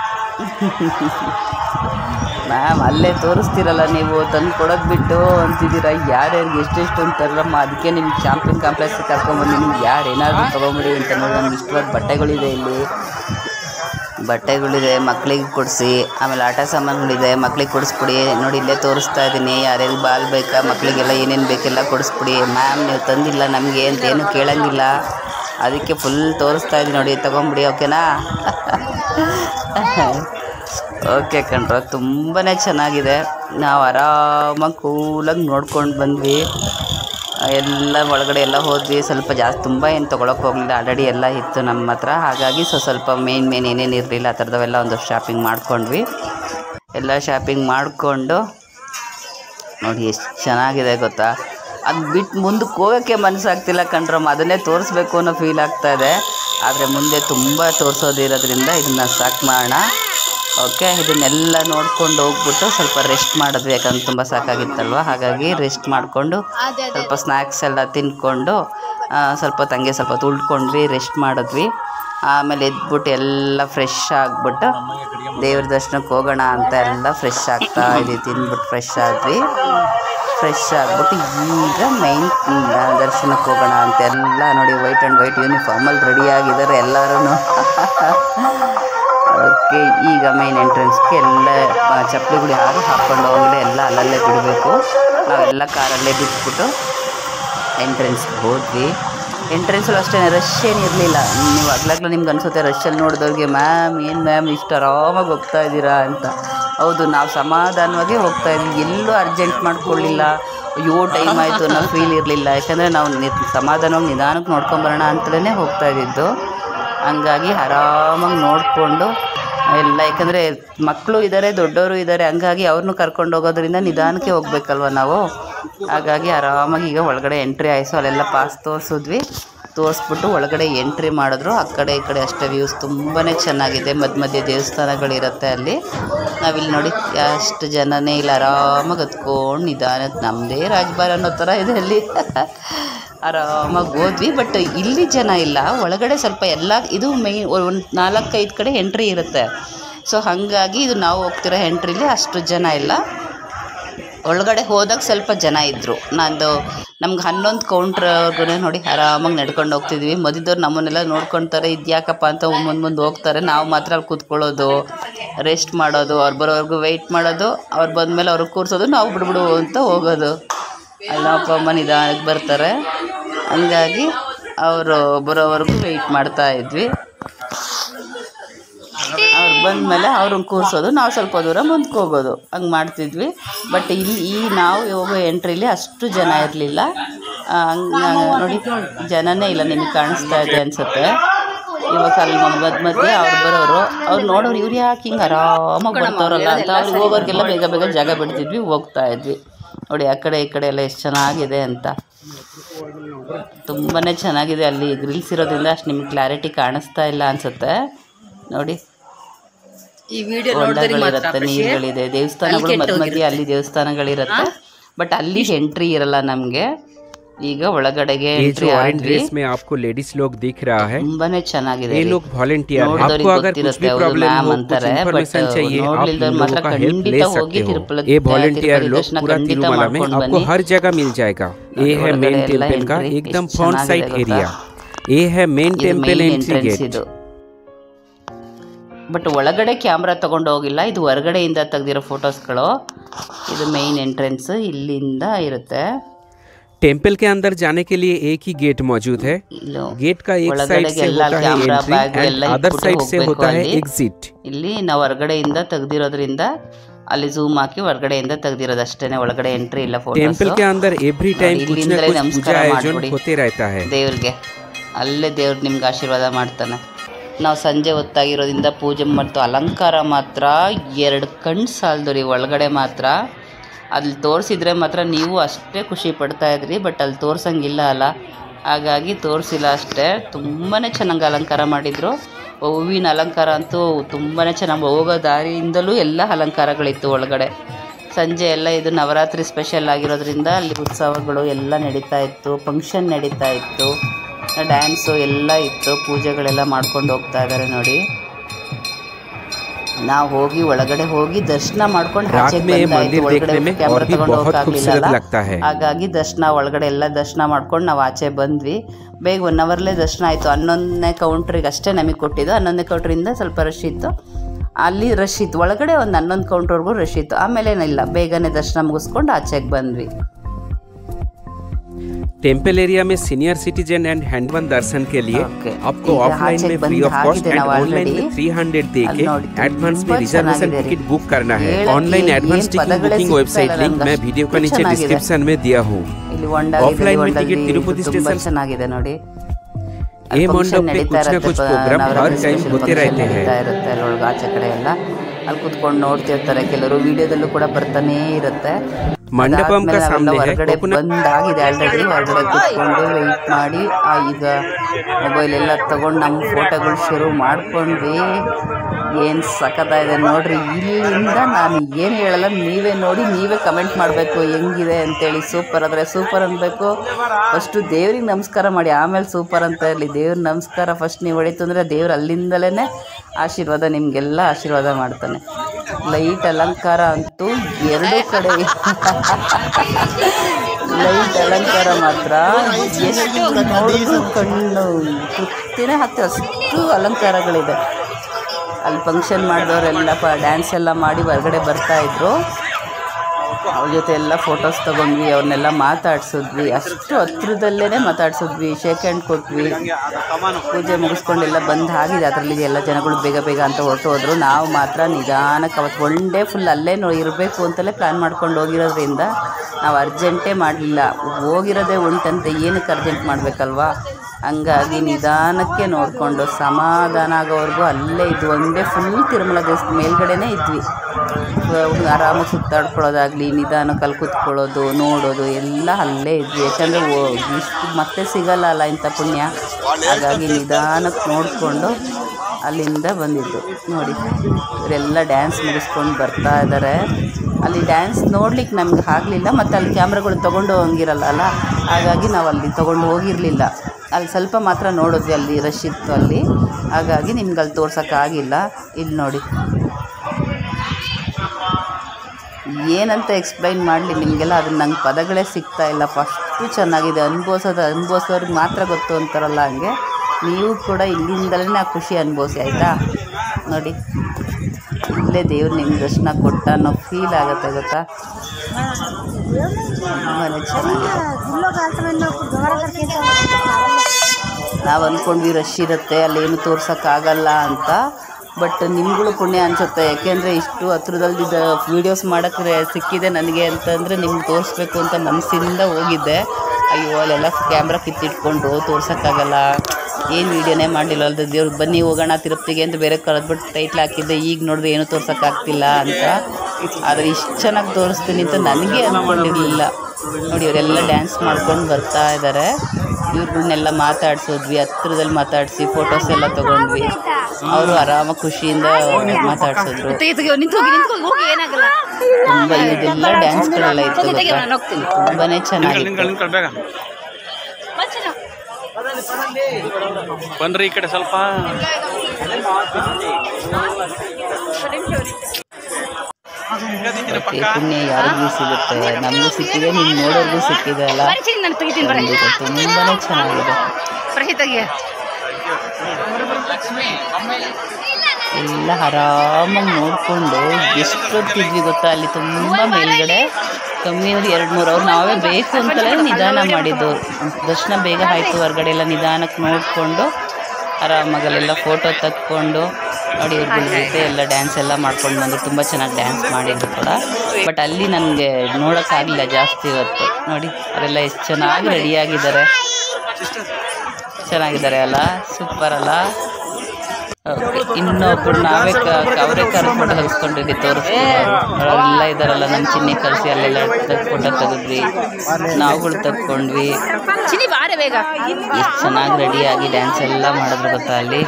ಮ್ಯಾಮ್ ಅಲ್ಲೇ ತೋರಿಸ್ತೀರಲ್ಲ ನೀವು ತಂದು ಕೊಡೋದು ಬಿಟ್ಟು ಅಂತಿದ್ದೀರಾ ಯಾರ್ಯಾರಿಗೆ ಎಷ್ಟೆಷ್ಟು ಅಂತಾರಲ್ಲಮ್ಮ ಅದಕ್ಕೆ ನಿಮ್ಗೆ ಶಾಪಿಂಗ್ ಕಾಂಪ್ಲೆಕ್ಸ್ ಕರ್ಕೊಂಬಂದು ನಿಮ್ಗೆ ಯಾರು ಏನಾದರೂ ತೊಗೊಂಬಿಡಿ ಅಂತ ನೋಡಿ ನಮ್ಗೆ ಇಷ್ಟವಾದ ಬಟ್ಟೆಗಳಿದೆ ಇಲ್ಲಿ ಬಟ್ಟೆಗಳಿದೆ ಮಕ್ಳಿಗೆ ಕೊಡಿಸಿ ಆಮೇಲೆ ಆಟ ಸಾಮಾನುಗಳಿದೆ ಮಕ್ಳಿಗೆ ಕೊಡಿಸ್ಬಿಡಿ ನೋಡಿ ಇಲ್ಲೇ ತೋರಿಸ್ತಾ ಇದ್ದೀನಿ ಯಾರ್ಯಾರಿಗೆ ಬಾಲ್ ಬೇಕಾ ಮಕ್ಕಳಿಗೆಲ್ಲ ಏನೇನು ಬೇಕೆಲ್ಲ ಕೊಡಿಸ್ಬಿಡಿ ಮ್ಯಾಮ್ ನೀವು ತಂದಿಲ್ಲ ನಮಗೆ ಅಂತ ಏನು ಕೇಳಂಗಿಲ್ಲ ಅದಕ್ಕೆ ಫುಲ್ ತೋರಿಸ್ತಾ ಇದ್ದೀನಿ ನೋಡಿ ತೊಗೊಂಬಿಡಿ ಓಕೆನಾ ಓಕೆ ಕಣ್ರ ತುಂಬಾ ಚೆನ್ನಾಗಿದೆ ನಾವು ಆರಾಮಾಗಿ ಕೂಲಾಗಿ ನೋಡ್ಕೊಂಡು ಬಂದ್ವಿ ಎಲ್ಲ ಒಳಗಡೆ ಎಲ್ಲ ಹೋದ್ವಿ ಸ್ವಲ್ಪ ಜಾಸ್ತಿ ತುಂಬ ಏನು ತೊಗೊಳಕ್ಕೆ ಹೋಗಲಿಲ್ಲ ಆಲ್ರೆಡಿ ಎಲ್ಲ ಇತ್ತು ನಮ್ಮ ಹತ್ರ ಹಾಗಾಗಿ ಸೊ ಸ್ವಲ್ಪ ಮೇನ್ ಮೇನ್ ಏನೇನು ಇರಲಿಲ್ಲ ಆ ಥರದವೆಲ್ಲ ಒಂದು ಶಾಪಿಂಗ್ ಮಾಡ್ಕೊಂಡ್ವಿ ಎಲ್ಲ ಶಾಪಿಂಗ್ ಮಾಡಿಕೊಂಡು ನೋಡಿ ಎಷ್ಟು ಚೆನ್ನಾಗಿದೆ ಗೊತ್ತಾ ಅದು ಬಿಟ್ಟು ಮುಂದಕ್ಕೆ ಹೋಗೋಕ್ಕೆ ಮನಸ್ಸಾಗ್ತಿಲ್ಲ ಕಣ್ರಮ್ಮ ಅದನ್ನೇ ತೋರಿಸ್ಬೇಕು ಅನ್ನೋ ಫೀಲ್ ಆಗ್ತಾ ಇದೆ ಆದರೆ ಮುಂದೆ ತುಂಬ ತೋರಿಸೋದಿರೋದ್ರಿಂದ ಇದನ್ನು ಸಾಕು ಮಾಡೋಣ ಓಕೆ ಇದನ್ನೆಲ್ಲ ನೋಡ್ಕೊಂಡು ಹೋಗ್ಬಿಟ್ಟು ಸ್ವಲ್ಪ ರೆಸ್ಟ್ ಮಾಡಿದ್ವಿ ಯಾಕಂದ್ರೆ ತುಂಬ ಸಾಕಾಗಿತ್ತಲ್ವ ಹಾಗಾಗಿ ರೆಸ್ಟ್ ಮಾಡಿಕೊಂಡು ಸ್ವಲ್ಪ ಸ್ನ್ಯಾಕ್ಸ್ ಎಲ್ಲ ತಿಂದ್ಕೊಂಡು ಆ, ಸ್ವಲ್ಪ ತಂಗೆ ಸ್ವಲ್ಪ ತುಳ್ಕೊಂಡ್ವಿ ರೆಸ್ಟ್ ಮಾಡಿದ್ವಿ ಆಮೇಲೆ ಎದ್ಬಿಟ್ಟು ಎಲ್ಲ ಫ್ರೆಶ್ ಆಗಿಬಿಟ್ಟು ದೇವ್ರ ದರ್ಶನಕ್ಕೆ ಹೋಗೋಣ ಅಂತ ಎಲ್ಲ ಫ್ರೆಶ್ ಆಗ್ತಾ ಇದ್ವಿ ತಿಂದ್ಬಿಟ್ಟು ಫ್ರೆಶ್ ಆದ್ವಿ ಫ್ರೆಶ್ ಆಗಿಬಿಟ್ಟು ಈಗ ಮೈನ್ ದರ್ಶನಕ್ಕೆ ಹೋಗೋಣ ಅಂತ ಎಲ್ಲ ನೋಡಿ ವೈಟ್ ಆ್ಯಂಡ್ ವೈಟ್ ಯೂನಿಫಾರ್ಮಲ್ಲಿ ರೆಡಿ ಆಗಿದ್ದಾರೆ ಎಲ್ಲರೂ ಓಕೆ ಈಗ ಮೈನ್ ಎಂಟ್ರೆನ್ಸ್ಗೆ ಎಲ್ಲ ಆ, ಚಪ್ಪಲಿಗಳು ಯಾರು ಹಾಕ್ಕೊಂಡು ಹೋಗಿಲ್ಲ ಎಲ್ಲ ಅಲ್ಲಲ್ಲೇ ಬಿಡಬೇಕು ನಾವೆಲ್ಲ ಕಾರಲ್ಲೇ ಬಿಟ್ಬಿಟ್ಟು ಎಂಟ್ರೆನ್ಸ್ಗೆ ಹೋದ್ವಿ ಎಂಟ್ರೆನ್ಸಲ್ಲಿ ಅಷ್ಟೇ ರಶ್ ಏನು ಇರಲಿಲ್ಲ ನೀವು ಆಗ್ಲಾಗ್ಲೂ ನಿಮ್ಗೆ ಅನ್ಸುತ್ತೆ ರಶಲ್ಲಿ ನೋಡಿದವ್ರಿಗೆ ಮ್ಯಾಮ್ ಏನು ಮ್ಯಾಮ್ ಇಷ್ಟು ಆರಾಮಾಗಿ ಹೋಗ್ತಾ ಇದ್ದೀರಾ ಅಂತ ಹೌದು ನಾವು ಸಮಾಧಾನವಾಗಿ ಹೋಗ್ತಾ ಇದ್ವಿ ಎಲ್ಲೂ ಅರ್ಜೆಂಟ್ ಮಾಡ್ಕೊಳ್ಳಿಲ್ಲ ಅಯ್ಯೋ ಟೈಮ್ ಆಯಿತು ಅನ್ನೋ ಫೀಲ್ ಇರಲಿಲ್ಲ ಯಾಕಂದರೆ ನಾವು ನಿ ಸಮಾಧಾನವಾಗಿ ನಿಧಾನಕ್ಕೆ ನೋಡ್ಕೊಂಬರೋಣ ಅಂತಲೇ ಹೋಗ್ತಾ ಇದ್ದಿದ್ದು ಹಂಗಾಗಿ ಆರಾಮಾಗಿ ನೋಡಿಕೊಂಡು ಎಲ್ಲ ಯಾಕಂದರೆ ಮಕ್ಕಳು ಇದ್ದಾರೆ ದೊಡ್ಡವರು ಇದ್ದಾರೆ ಹಂಗಾಗಿ ಅವ್ರನ್ನೂ ಕರ್ಕೊಂಡು ಹೋಗೋದ್ರಿಂದ ನಿಧಾನಕ್ಕೆ ಹೋಗ್ಬೇಕಲ್ವ ನಾವು ಹಾಗಾಗಿ ಆರಾಮಾಗಿ ಈಗ ಒಳಗಡೆ ಎಂಟ್ರಿ ಆಯಿಸು ಅಲ್ಲೆಲ್ಲ ಪಾಸ್ ತೋರಿಸಿದ್ವಿ ತೋರಿಸ್ಬಿಟ್ಟು ಒಳಗಡೆ ಎಂಟ್ರಿ ಮಾಡಿದ್ರು ಆ ಕಡೆ ಈ ಕಡೆ ಅಷ್ಟೇ ವ್ಯೂಸ್ ತುಂಬಾ ಚೆನ್ನಾಗಿದೆ ಮಧ್ಯ ಮಧ್ಯೆ ದೇವಸ್ಥಾನಗಳಿರುತ್ತೆ ಅಲ್ಲಿ ನಾವಿಲ್ಲಿ ನೋಡಿ ಅಷ್ಟು ಜನನೇ ಇಲ್ಲಿ ಆರಾಮಾಗಿ ಹತ್ಕೊಂಡು ನಿಧಾನ ನಮ್ಮದೇ ರಾಜಭಾರ ಅನ್ನೋ ಥರ ಇದೆ ಅಲ್ಲಿ ಆರಾಮಾಗಿ ಹೋದ್ವಿ ಬಟ್ ಇಲ್ಲಿ ಜನ ಇಲ್ಲ ಒಳಗಡೆ ಸ್ವಲ್ಪ ಎಲ್ಲ ಇದು ಮೈನ್ ಒಂದು ನಾಲ್ಕೈದು ಕಡೆ ಎಂಟ್ರಿ ಇರುತ್ತೆ ಸೊ ಹಾಗಾಗಿ ಇದು ನಾವು ಹೋಗ್ತಿರೋ ಎಂಟ್ರಿಲಿ ಅಷ್ಟು ಜನ ಇಲ್ಲ ಒಳಗಡೆ ಹೋದಾಗ ಸ್ವಲ್ಪ ಜನ ಇದ್ದರು ನಂದು ನಮ್ಗೆ ಹನ್ನೊಂದು ಕೌಂಟ್ರ್ವರೆಗೂ ನೋಡಿ ಆರಾಮಾಗಿ ನಡ್ಕೊಂಡು ಹೋಗ್ತಿದ್ವಿ ಮಧ್ಯದವ್ರು ನಮ್ಮನ್ನೆಲ್ಲ ನೋಡ್ಕೊಳ್ತಾರೆ ಇದು ಯಾಕಪ್ಪ ಅಂತ ಮುಂದೆ ಮುಂದೆ ಹೋಗ್ತಾರೆ ನಾವು ಮಾತ್ರ ಅಲ್ಲಿ ಕೂತ್ಕೊಳ್ಳೋದು ರೆಸ್ಟ್ ಮಾಡೋದು ಅವ್ರು ಬರೋವರೆಗೂ ವೆಯ್ಟ್ ಮಾಡೋದು ಅವ್ರು ಬಂದಮೇಲೆ ಅವ್ರಿಗೆ ಕೂರಿಸೋದು ನಾವು ಬಿಡ್ಬಿಡು ಅಂತ ಹೋಗೋದು ಅಲ್ಲಿ ನಮ್ಮ ಅಪ್ಪ ಅಮ್ಮ ನಿಧಾನಕ್ಕೆ ಬರ್ತಾರೆ ಹಂಗಾಗಿ ಅವರು ಬರೋವರೆಗೂ ವೆಯ್ಟ್ ಮಾಡ್ತಾ ಇದ್ವಿ ಅವ್ರು ಬಂದಮೇಲೆ ಅವ್ರನ್ನ ಕೂರಿಸೋದು ನಾವು ಸ್ವಲ್ಪ ದೂರ ಮುಂದಕ್ಕೆ ಹೋಗೋದು ಹಂಗೆ ಮಾಡ್ತಿದ್ವಿ ಬಟ್ ಇಲ್ಲಿ ಈ ನಾವು ಹೋಗೋ ಎಂಟ್ರಿಲಿ ಅಷ್ಟು ಜನ ಇರಲಿಲ್ಲ ಹಂಗೆ ನೋಡಿ ಜನನೇ ಇಲ್ಲ ನಿಮಗೆ ಕಾಣಿಸ್ತಾ ಇದೆ ಅನಿಸುತ್ತೆ ಇವಾಗ ಅಲ್ಲಿ ಮಧ್ಯ ಮಧ್ಯೆ ಅವ್ರು ಬರೋರು ಅವ್ರು ನೋಡೋರು ಇವ್ರು ಯಾಕೆ ಹಿಂಗೆ ಆರಾಮಾಗಿ ಬರ್ತಾರಲ್ಲ ಅಂತ ಅವ್ರಿಗೆ ಹೋಗೋರಿಗೆಲ್ಲ ಬೇಗ ಬೇಗ ಜಾಗ ಬಿಡ್ತಿದ್ವಿ ಹೋಗ್ತಾ ಇದ್ವಿ ನೋಡಿ ಆ ಕಡೆ ಈ ಕಡೆ ಎಲ್ಲ ಎಷ್ಟು ಚೆನ್ನಾಗಿದೆ ಅಂತ ತುಂಬಾ ಚೆನ್ನಾಗಿದೆ ಅಲ್ಲಿ ಗ್ರಿಲ್ಸ್ ಇರೋದ್ರಿಂದ ಅಷ್ಟು ನಿಮ್ಗೆ ಕ್ಲಾರಿಟಿ ಕಾಣಿಸ್ತಾ ಇಲ್ಲ ಅನಿಸುತ್ತೆ ನೋಡಿ ಈ ವಿಡಿಯೋ ನೋಡಿದ್ರೆ ಮಾತ್ರ ಹೊಂಡಗಳಿರುತ್ತೆ ನೀರುಗಳಿದೆ ದೇವಸ್ಥಾನಗಳು ಮಧ್ಯ ಮಧ್ಯೆ ಅಲ್ಲಿ ದೇವಸ್ಥಾನಗಳಿರುತ್ತೆ ಬಟ್ ಅಲ್ಲಿ ಎಂಟ್ರಿ ಇರಲ್ಲ ನಮಗೆ ಈಗ ಒಳಗಡೆಗೆ ये ಎಂಟ್ರಿ जो ऑरेंज ಆದ್ವಿ ड्रेस में आपको लेडीज लोग दिख रहा है ತುಂಬಾನೇ ಚೆನ್ನಾಗಿದೆ ये ರೀ. लोग वॉलेंटियर ನೋಡ್ದವ್ರಿಗೆ आपको अगर कुछ ಗೊತ್ತಿರುತ್ತೆ भी ಹೌದು प्रॉब्लम ಮ್ಯಾಮ್ हो कुछ ಅಂತಾರೆ ಬಟ್ इन्फॉर्मेशन चाहिए आप ನೋಡ್ಲಿಲ್ದವ್ರು इन ಮಾತ್ರ लोगों का हेल्प ले ಖಂಡಿತ ಹೋಗಿ सकते हो ತಿರುಪತಿ ये वॉलेंटियर ತಿರುಪತಿ लोग ದರ್ಶನ पूरा ಖಂಡಿತ तिरुमला में ಮಾಡ್ಕೊಂಡು आपको ಬನ್ನಿ हर जगह मिल जाएगा ये है ಒಳಗಡೆ मेन ಎಲ್ಲ टेम्पल का entry एकदम ಎಷ್ಟು फ्रंट साइड ಚೆನ್ನಾಗಿದೆ एरिया ये है मेन ಇದು temple main entry entrance gate ಇದು ಬಟ್ ಒಳಗಡೆ ಕ್ಯಾಮ್ರಾ ತಗೊಂಡು ಹೋಗಿಲ್ಲ ಇದು ಹೊರಗಡೆಯಿಂದ ತೆಗ್ದಿರೋ ಫೋಟೋಸ್ಗಳು ಇದು ಮೇನ್ ಎಂಟ್ರೆನ್ಸ್ ಇಲ್ಲಿಂದ ಇರುತ್ತೆ टेम्पल के अंदर जाने के लिए एक ही गेट मौजूद है ಇಲ್ಲೂ गेट का एक साइड ಒಳಗಡೆಗೆ से ಎಲ್ಲ होता है ಕ್ಯಾಮ್ರಾ एंट्री ಬ್ಯಾಗ್ एंड ಎಲ್ಲ अदर ಇಟ್ಬಿಟ್ಟು साइड से ಹೋಗ್ಬೇಕು होता है ಅಲ್ಲಿ. एग्जिट ಇಲ್ಲಿ ನಾವು ಹೊರಗಡೆಯಿಂದ ತೆಗ್ದಿರೋದ್ರಿಂದ ಅಲ್ಲಿ ಝೂಮ್ ಹಾಕಿ ಹೊರಗಡೆಯಿಂದ ತೆಗ್ದಿರೋದು ಅಷ್ಟೇನೆ ಒಳಗಡೆ ಎಂಟ್ರಿ ಇಲ್ಲ ಫೋಟೋಸ್ टेम्पल के अंदर एवरी टाइम कुछ न ಇಲ್ಲಿಂದಲೇ कुछ ನಮಸ್ಕಾರ पूजा आयोजन ಮಾಡ್ಬಿಡಿ. होते रहता है ದೇವ್ರಿಗೆ ಅಲ್ಲೇ ದೇವ್ರು ನಿಮ್ಗೆ ಆಶೀರ್ವಾದ ಮಾಡ್ತಾನೆ ನಾವು ಸಂಜೆ ಹೊತ್ತಾಗಿರೋದ್ರಿಂದ ಪೂಜೆ ಮತ್ತು ಅಲಂಕಾರ ಮಾತ್ರ ಎರಡು ಕಣ್ಣು ಸಾಲದು ರೀ ಒಳಗಡೆ ಮಾತ್ರ ಅಲ್ಲಿ ತೋರಿಸಿದ್ರೆ ಮಾತ್ರ ನೀವು ಅಷ್ಟೇ ಖುಷಿ ಪಡ್ತಾ ಇದ್ರಿ ಬಟ್ ಅಲ್ಲಿ ತೋರ್ಸಂಗಿಲ್ಲ ಅಲ್ಲ ಹಾಗಾಗಿ ತೋರಿಸಿಲ್ಲ ಅಷ್ಟೇ ತುಂಬಾ ಚೆನ್ನಾಗಿ ಅಲಂಕಾರ ಮಾಡಿದರು ಹೂವಿನ ಅಲಂಕಾರ ಅಂತೂ ತುಂಬಾ ಚೆನ್ನಾಗಿ ಹೋಗೋ ದಾರಿಯಿಂದಲೂ ಎಲ್ಲ ಅಲಂಕಾರಗಳಿತ್ತು ಒಳಗಡೆ ಸಂಜೆ ಎಲ್ಲ ಇದು ನವರಾತ್ರಿ ಸ್ಪೆಷಲ್ ಆಗಿರೋದ್ರಿಂದ ಅಲ್ಲಿ ಉತ್ಸವಗಳು ಎಲ್ಲ ನಡೀತಾ ಇತ್ತು ಫಂಕ್ಷನ್ ನಡೀತಾ ಇತ್ತು ಡ್ಯಾನ್ಸು ಎಲ್ಲ ಇತ್ತು ಪೂಜೆಗಳೆಲ್ಲ ಮಾಡ್ಕೊಂಡು ಹೋಗ್ತಾ ಇದ್ದಾರೆ ನೋಡಿ ನಾವು ಹೋಗಿ ಒಳಗಡೆ ಹೋಗಿ ದರ್ಶನ ಮಾಡ್ಕೊಂಡು रात ಆಚೆಗೆ में ये ಬಂದಾಯ್ತು मंदिर ಒಳಗಡೆ देखने में और ಕ್ಯಾಮ್ರಾ भी ತಗೊಂಡು बहुत ಹೋಗಕ್ಕಾಗ್ಲಿಲ್ಲ खूबसूरत लगता है ಹಾಗಾಗಿ ದರ್ಶನ ಒಳಗಡೆ ಎಲ್ಲ ದರ್ಶನ ಮಾಡ್ಕೊಂಡು ನಾವು ಆಚೆ ಬಂದ್ವಿ ಬೇಗ ಒನ್ ಅವರ್ಲೇ ದರ್ಶನ ಆಯಿತು ಹನ್ನೊಂದನೇ ಕೌಂಟ್ರಿಗೆ ಅಷ್ಟೇ ನಮಗೆ ಕೊಟ್ಟಿದ್ದು ಹನ್ನೊಂದನೇ ಕೌಂಟ್ರಿಂದ ಸ್ವಲ್ಪ ರಶ್ ಇತ್ತು ಅಲ್ಲಿ ರಶ್ ಇತ್ತು ಒಳಗಡೆ ಒಂದು ಹನ್ನೊಂದು ಕೌಂಟ್ರ್ವರೆಗೂ ರಶ್ ಇತ್ತು ಆಮೇಲೆ ಏನಿಲ್ಲ ಬೇಗನೆ ದರ್ಶನ ಮುಗಿಸ್ಕೊಂಡು ಆಚೆಗೆ ಬಂದ್ವಿ टेम्पल एरिया में सीनियर सिटीजन एंड हैंडवन दर्शन के लिए Okay. आपको ಈಗ ऑफलाइन ಆಚೆಗೆ में फ्री ಬಂದು ऑफ कॉस्ट ಹಾಕಿದೆ एंड ನಾವು ऑनलाइन already. में 300 दे ಅಲ್ಲಿ के ನೋಡಿ, एडवांस में ತುಂಬಾ रिजर्वेशन ಚೆನ್ನಾಗಿದೆ टिकट ರೀ. बुक करना है ಹೇಳಕ್ಕೆ ऑनलाइन ಏನ್ एडवांस टिकट ಪದಗಳೇ बुकिंग ಸಿಗ್ತಾ वेबसाइट ಇಲ್ಲ लिंक ನಂಗೆ मैं ಅಷ್ಟು वीडियो का नीचे ಚೆನ್ನಾಗಿದೆ. डिस्क्रिप्शन में दिया हूँ ಇಲ್ಲಿ ಹೊಂಡಾಗಿದೆ Offline में ಹೊಂಡದಲ್ಲಿ ticket तिरुपति ತುಂಬಾ स्टेशन- ಚೆನ್ನಾಗಿದೆ ನೋಡಿ ये ಅಲ್ಲಿ function मंडप पे ನಡೀತಾ कुछ ना ಇರುತ್ತೆ, कुछ ಪ- प्रोग्राम ನವರಾತ್ರಿ हर टाइम special होते function रहते हैं ನಡೀತಾ ಇರುತ್ತೆ ಅಲ್ಲೊಳಗೆ ಆಚೆ ಕಡೆ ಎಲ್ಲ ಅಲ್ಲಿ ಕುತ್ಕೊಂಡು ನೋಡ್ತಿರ್ತಾರೆ ಕೆಲವರು ವಿಡಿಯೋದಲ್ಲೂ ಕೂಡ ಬರ್ತಾನೇ ಇರುತ್ತೆ ಮಂಡಪಂ ಅದಾದ್ಮೇಲೆ का ನಾವೆಲ್ಲ सामने है ಹೊರಗಡೆ कोकोनट ಬಂದಾಗಿದೆ ಆಲ್ರೆಡಿ ಹೊರಗಡೆ ಕುತ್ಕೊಂಡು ವೆಯ್ಟ್ ಮಾಡಿ ಆ, ಈಗ ಮೊಬೈಲ್ ಎಲ್ಲ ತಗೊಂಡು ನಮ್ಮ ಫೋಟೋಗಳು ಶುರು ಮಾಡ್ಕೊಂಡ್ವಿ ಏನು ಸಖತ್ತಾಗಿದೆ ನೋಡ್ರಿ ಇಲ್ಲಿಂದ ನಾನು ಏನು ಹೇಳಲ್ಲ ನೀವೇ ನೋಡಿ ನೀವೇ ಕಮೆಂಟ್ ಮಾಡಬೇಕು ಹೆಂಗಿದೆ ಅಂತೇಳಿ ಸೂಪರ್ ಆದರೆ ಸೂಪರ್ ಅನ್ಬೇಕು ಫಸ್ಟು ದೇವ್ರಿಗೆ ನಮಸ್ಕಾರ ಮಾಡಿ ಆಮೇಲೆ ಸೂಪರ್ ಅಂತ ಇರಲಿ ದೇವ್ರ ನಮಸ್ಕಾರ ಫಸ್ಟ್ ನೀವು ಹೊಡಿತು ಅಂದರೆ ದೇವ್ರು ಅಲ್ಲಿಂದಲೇ ಆಶೀರ್ವಾದ ನಿಮಗೆಲ್ಲ ಆಶೀರ್ವಾದ ಮಾಡ್ತಾನೆ ಲೈಟ್ ಅಲಂಕಾರ ಅಂತೂ ಎರಡೂ ಕಡೆ ಲೈಟ್ ಅಲಂಕಾರ ಮಾತ್ರ ಎಷ್ಟು ನೋಡಿದ್ರು ಕಣ್ಣು ತೃಪ್ತಿನೇ ಹತ್ತೆ ಅಷ್ಟು ಅಲಂಕಾರಗಳಿದೆ ಅಲ್ಲಿ ಫಂಕ್ಷನ್ ಮಾಡಿದವರೆಲ್ಲ ಪ ಡ್ಯಾನ್ಸ್ ಎಲ್ಲ ಮಾಡಿ ಹೊರಗಡೆ ಬರ್ತಾಯಿದ್ರು ಅವ್ರ ಜೊತೆ ಎಲ್ಲ ಫೋಟೋಸ್ ತೊಗೊಂಡ್ವಿ ಅವ್ರನ್ನೆಲ್ಲ ಮಾತಾಡ್ಸಿದ್ವಿ ಅಷ್ಟು ಹತ್ರದಲ್ಲೇ ಮಾತಾಡ್ಸಿದ್ವಿ ಶೇಕ್ ಹ್ಯಾಂಡ್ ಕೊಟ್ವಿ ಪೂಜೆ ಮುಗಿಸ್ಕೊಂಡೆಲ್ಲ ಬಂದು ಆಗಿದೆ ಅದರಲ್ಲಿ ಎಲ್ಲ ಜನಗಳು ಬೇಗ ಬೇಗ ಅಂತ ಹೊರಟು ಹೋದ್ರು ನಾವು ಮಾತ್ರ ನಿಧಾನಕ್ಕೆ ಅವತ್ತು ಒನ್ ಡೇ ಫುಲ್ ಅಲ್ಲೇ ನೋ ಇರಬೇಕು ಅಂತಲೇ ಪ್ಲ್ಯಾನ್ ಮಾಡ್ಕೊಂಡು ಹೋಗಿರೋದ್ರಿಂದ ನಾವು ಅರ್ಜೆಂಟೇ ಮಾಡಲಿಲ್ಲ ಹೋಗಿರೋದೇ ಉಂಟಂತೆ ಏನಕ್ಕೆ ಅರ್ಜೆಂಟ್ ಮಾಡಬೇಕಲ್ವಾ ಹಂಗಾಗಿ ನಿಧಾನಕ್ಕೆ ನೋಡಿಕೊಂಡು ಸಮಾಧಾನ ಆಗೋವರೆಗೂ ಅಲ್ಲೇ ಇದ್ವು ಒಂದೇ ಫುಲ್ ತಿರುಮಲ ದೇವಸ್ಥಾನ ಮೇಲ್ಗಡೆನೇ ಇದ್ವಿ ಅಹ್ ಆರಾಮಾಗಿ ಸುತ್ತಾಡ್ಕೊಳ್ಳೋದಾಗಲಿ ನಿಧಾನಕ್ಕೆ ಅಲ್ಲಿ ಕೂತ್ಕೊಳ್ಳೋದು ನೋಡೋದು ಎಲ್ಲ ಅಲ್ಲೇ ಇದ್ವಿ ಯಾಕಂದರೆ ಇಷ್ಟು ಮತ್ತೆ ಸಿಗಲ್ಲ ಅಲ್ಲ ಇಂಥ ಪುಣ್ಯ ಹಾಗಾಗಿ ನಿಧಾನಕ್ಕೆ ನೋಡಿಕೊಂಡು ಅಲ್ಲಿಂದ ಬಂದಿದ್ದು ನೋಡಿ ಇವರೆಲ್ಲ ಡ್ಯಾನ್ಸ್ ಮುಗಿಸ್ಕೊಂಡು ಬರ್ತಾ ಇದ್ದಾರೆ ಅಲ್ಲಿ ಡ್ಯಾನ್ಸ್ ನೋಡ್ಲಿಕ್ಕೆ ನಮ್ಗೆ ಆಗಲಿಲ್ಲ ಮತ್ತು ಅಲ್ಲಿ ಕ್ಯಾಮ್ರಾಗಳು ತೊಗೊಂಡು ಹೋಗಿರಲ್ಲ ಅಲ್ಲ ಹಾಗಾಗಿ ನಾವು ಅಲ್ಲಿ ತೊಗೊಂಡು ಹೋಗಿರಲಿಲ್ಲ ಅಲ್ಲಿ ಸ್ವಲ್ಪ ಮಾತ್ರ ನೋಡಿದ್ವಿ ಅಲ್ಲಿ ರಶ್ ಇತ್ತು ಅಲ್ಲಿ ಹಾಗಾಗಿ ನಿಮ್ಗೆ ಅಲ್ಲಿ ತೋರ್ಸೋಕ್ಕಾಗಿಲ್ಲ ಇಲ್ಲಿ ನೋಡಿ ಏನಂತ ಎಕ್ಸ್ಪ್ಲೈನ್ ಮಾಡಲಿ ನಿಮಗೆಲ್ಲ ಅದನ್ನ ನಂಗೆ ಪದಗಳೇ ಸಿಗ್ತಾ ಇಲ್ಲ ಫಸ್ಟು ಚೆನ್ನಾಗಿದೆ ಅನುಭವಿಸೋದು ಅನುಭವಿಸೋರಿಗೆ ಮಾತ್ರ ಗೊತ್ತು ಅಂತಾರಲ್ಲ ಹಂಗೆ ನೀವು ಕೂಡ ಇಲ್ಲಿಂದಲೇ ಆ ಖುಷಿ ಅನುಭವಿಸಿ ಆಯಿತಾ ನೋಡಿ ಇಲ್ಲೇ ದೇವ್ರು ನಿಮ್ಗೆ ದರ್ಶನ ಕೊಟ್ಟ ಅನ್ನೋ ಫೀಲ್ ಆಗುತ್ತೆ ಗೊತ್ತಾ ತುಂಬಾ ಚೆನ್ನಾಗಿದೆ ನಾವು ಅಂದ್ಕೊಂಡ್ವಿ ರಶ್ ಇರುತ್ತೆ ಅಲ್ಲೇನು ತೋರ್ಸೋಕ್ಕಾಗಲ್ಲ ಅಂತ ಬಟ್ ನಿಮ್ಗಳು ಪುಣ್ಯ ಅನಿಸುತ್ತೆ ಯಾಕೆಂದರೆ ಇಷ್ಟು ಹತ್ರದಲ್ಲಿದ್ದ ವೀಡಿಯೋಸ್ ಮಾಡೋಕ್ಕೆ ಸಿಕ್ಕಿದೆ ನನಗೆ ಅಂತಂದರೆ ನಿಮ್ಗೆ ತೋರಿಸ್ಬೇಕು ಅಂತ ಮನಸ್ಸಿಂದ ಹೋಗಿದ್ದೆ ಅಯ್ಯೋ ಅಲ್ಲೆಲ್ಲ ಕ್ಯಾಮ್ರಾ ಕಿತ್ತಿಟ್ಕೊಂಡು ತೋರ್ಸೋಕ್ಕಾಗಲ್ಲ ಏನು ವೀಡಿಯೋನೇ ಮಾಡಲಿಲ್ಲ ಅಲ್ದ ದೇವ್ರಿಗೆ ಬನ್ನಿ ಹೋಗೋಣ ತಿರುಪ್ತಿಗೆ ಅಂತ ಬೇರೆ ಕರೆದ್ಬಿಟ್ಟು ಟೈಟ್ಲ್ ಹಾಕಿದ್ದೆ ಈಗ ನೋಡಿದ್ರೆ ಏನೂ ತೋರ್ಸೋಕ್ಕಾಗ್ತಿಲ್ಲ ಅಂತ ಆದರೆ ಇಷ್ಟು ಚೆನ್ನಾಗಿ ತೋರಿಸ್ತೀನಿ ಅಂತ ನನಗೆ ಅಂದ್ಕೊಂಡಿರಲಿಲ್ಲ ನೋಡಿ ಇವರೆಲ್ಲ ಡ್ಯಾನ್ಸ್ ಮಾಡ್ಕೊಂಡು ಬರ್ತಾ ಇದ್ದಾರೆ ಇವ್ರನ್ನೆಲ್ಲ ಮಾತಾಡ್ಸಿದ್ವಿ ಹತ್ರದಲ್ಲಿ ಮಾತಾಡಿಸಿ ಫೋಟೋಸ್ ಎಲ್ಲ ತೊಗೊಂಡ್ವಿ ಅವರು ಆರಾಮಾಗಿ ಖುಷಿಯಿಂದ ಮಾತಾಡ್ಸಿದ್ರು ತುಂಬ ಇದೆಲ್ಲ ಡ್ಯಾನ್ಸ್ಗಳೆಲ್ಲ ಇತ್ತು ಗೊತ್ತಾ ತುಂಬಾನೇ ಚೆನ್ನಾಗಿತ್ತು ನಿಂತ್ಕೊಳ್ಳಿ ನಿಂತ್ಕೊಳ್ಳಿ ಬೇಗ ಬನ್ರಿ ಈ ಕಡೆ ಸ್ವಲ್ಪ ಓಕೆ, ಪುಣ್ಯ ಯಾರಿಗೂ ಸಿಗುತ್ತೆ ನಮಗೂ ಸಿಕ್ಕಿದೆ ನಿಮ್ಗೆ ನೋಡೋರ್ಗೂ ಸಿಕ್ಕಿದೆ ಅಲ್ಲ ಖಂಡಿತ ತುಂಬಾನೇ ಚೆನ್ನಾಗಿದೆ ಎಲ್ಲ ಆರಾಮಾಗಿ ನೋಡಿಕೊಂಡು ಎಷ್ಟೊತ್ತಿದ್ವಿ ಗೊತ್ತಾ ಅಲ್ಲಿ ತುಂಬ ಮೇಲ್ಗಡೆ ಕಮ್ಮಿ ಅಂದ್ರೆ ಎರಡು ಮೂರು ಅವ್ರು ನಾವೇ ಬೇಕು ಅಂತಲೇ ನಿಧಾನ ಮಾಡಿದ್ದು ದರ್ಶನ ಬೇಗ ಆಯಿತು ಹೊರಗಡೆ ಎಲ್ಲ ನಿಧಾನಕ್ಕೆ ನೋಡಿಕೊಂಡು ಆರಾಮಾಗಿ ಅಲ್ಲೆಲ್ಲ ಫೋಟೋ ತೆಕ್ಕೊಂಡು ನೋಡಿ ಇವ್ರ ಜೊತೆ ಎಲ್ಲ ಡ್ಯಾನ್ಸ್ ಎಲ್ಲ ಮಾಡ್ಕೊಂಡು ಬಂದರು ತುಂಬ ಚೆನ್ನಾಗಿ ಡ್ಯಾನ್ಸ್ ಮಾಡಿದ್ರು ಕೂಡ ಬಟ್ ಅಲ್ಲಿ ನನಗೆ ನೋಡೋಕ್ಕಾಗಲಿಲ್ಲ ಜಾಸ್ತಿ ಇವತ್ತು ನೋಡಿ ಅವರೆಲ್ಲ ಎಷ್ಟು ಚೆನ್ನಾಗಿ ರೆಡಿಯಾಗಿದ್ದಾರೆ ಚೆನ್ನಾಗಿದ್ದಾರೆ ಅಲ್ಲ ಸೂಪರ್ ಅಲ್ಲ ಓಕೆ ಇನ್ನೊಬ್ರು ನಾವೇ ಅವರೇ ಕರೆದು ಫೋಟೋ ತೆಗೆಸ್ಕೊಂಡಿದ್ವಿ ತೋರಿಸ್ತೀವಿ ಅವರೆಲ್ಲ ಇದ್ದಾರಲ್ಲ ನಮ್ಮ ಚಿನ್ನಿ ಕಲಿಸಿ ಅಲ್ಲೆಲ್ಲ ಫೋಟೋ ತೆಗೆದ್ವಿ ನಾವುಗಳು ತಕ್ಕೊಂಡ್ವಿ ಎಷ್ಟು ಚೆನ್ನಾಗಿ ರೆಡಿಯಾಗಿ ಡ್ಯಾನ್ಸ್ ಎಲ್ಲ ಮಾಡಿದ್ರು ಗೊತ್ತಾ ಅಲ್ಲಿ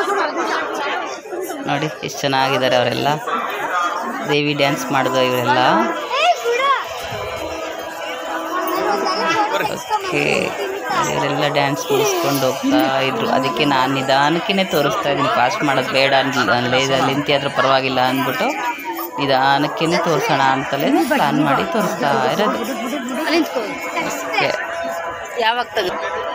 ನೋಡಿ ಎಷ್ಟು ಚೆನ್ನಾಗಿದ್ದಾರೆ ಅವರೆಲ್ಲ ದೇವಿ ಡ್ಯಾನ್ಸ್ ಮಾಡಿದ್ರು ಇವರೆಲ್ಲ ಓಕೆ ಇವರೆಲ್ಲ ಡ್ಯಾನ್ಸ್ ಮುಗಿಸ್ಕೊಂಡು ಹೋಗ್ತಾ ಇದ್ರು ಅದಕ್ಕೆ ನಾನು ನಿಧಾನಕ್ಕೇ ತೋರಿಸ್ತಾ ಇದ್ದೀನಿ ಫಾಸ್ಟ್ ಮಾಡೋದು ಬೇಡ ಅನ್ಲಿಲ್ಲ ನಿಂತಿ ಆದ್ರೂ ಪರವಾಗಿಲ್ಲ ಅಂದ್ಬಿಟ್ಟು ನಿಧಾನಕ್ಕೇ ತೋರಿಸೋಣ ಅಂತಲೇ ಪ್ಲಾನ್ ಮಾಡಿ ತೋರಿಸ್ತಾ ಇರೋದು ಓಕೆ ಯಾವಾಗ ತೆಗೆದು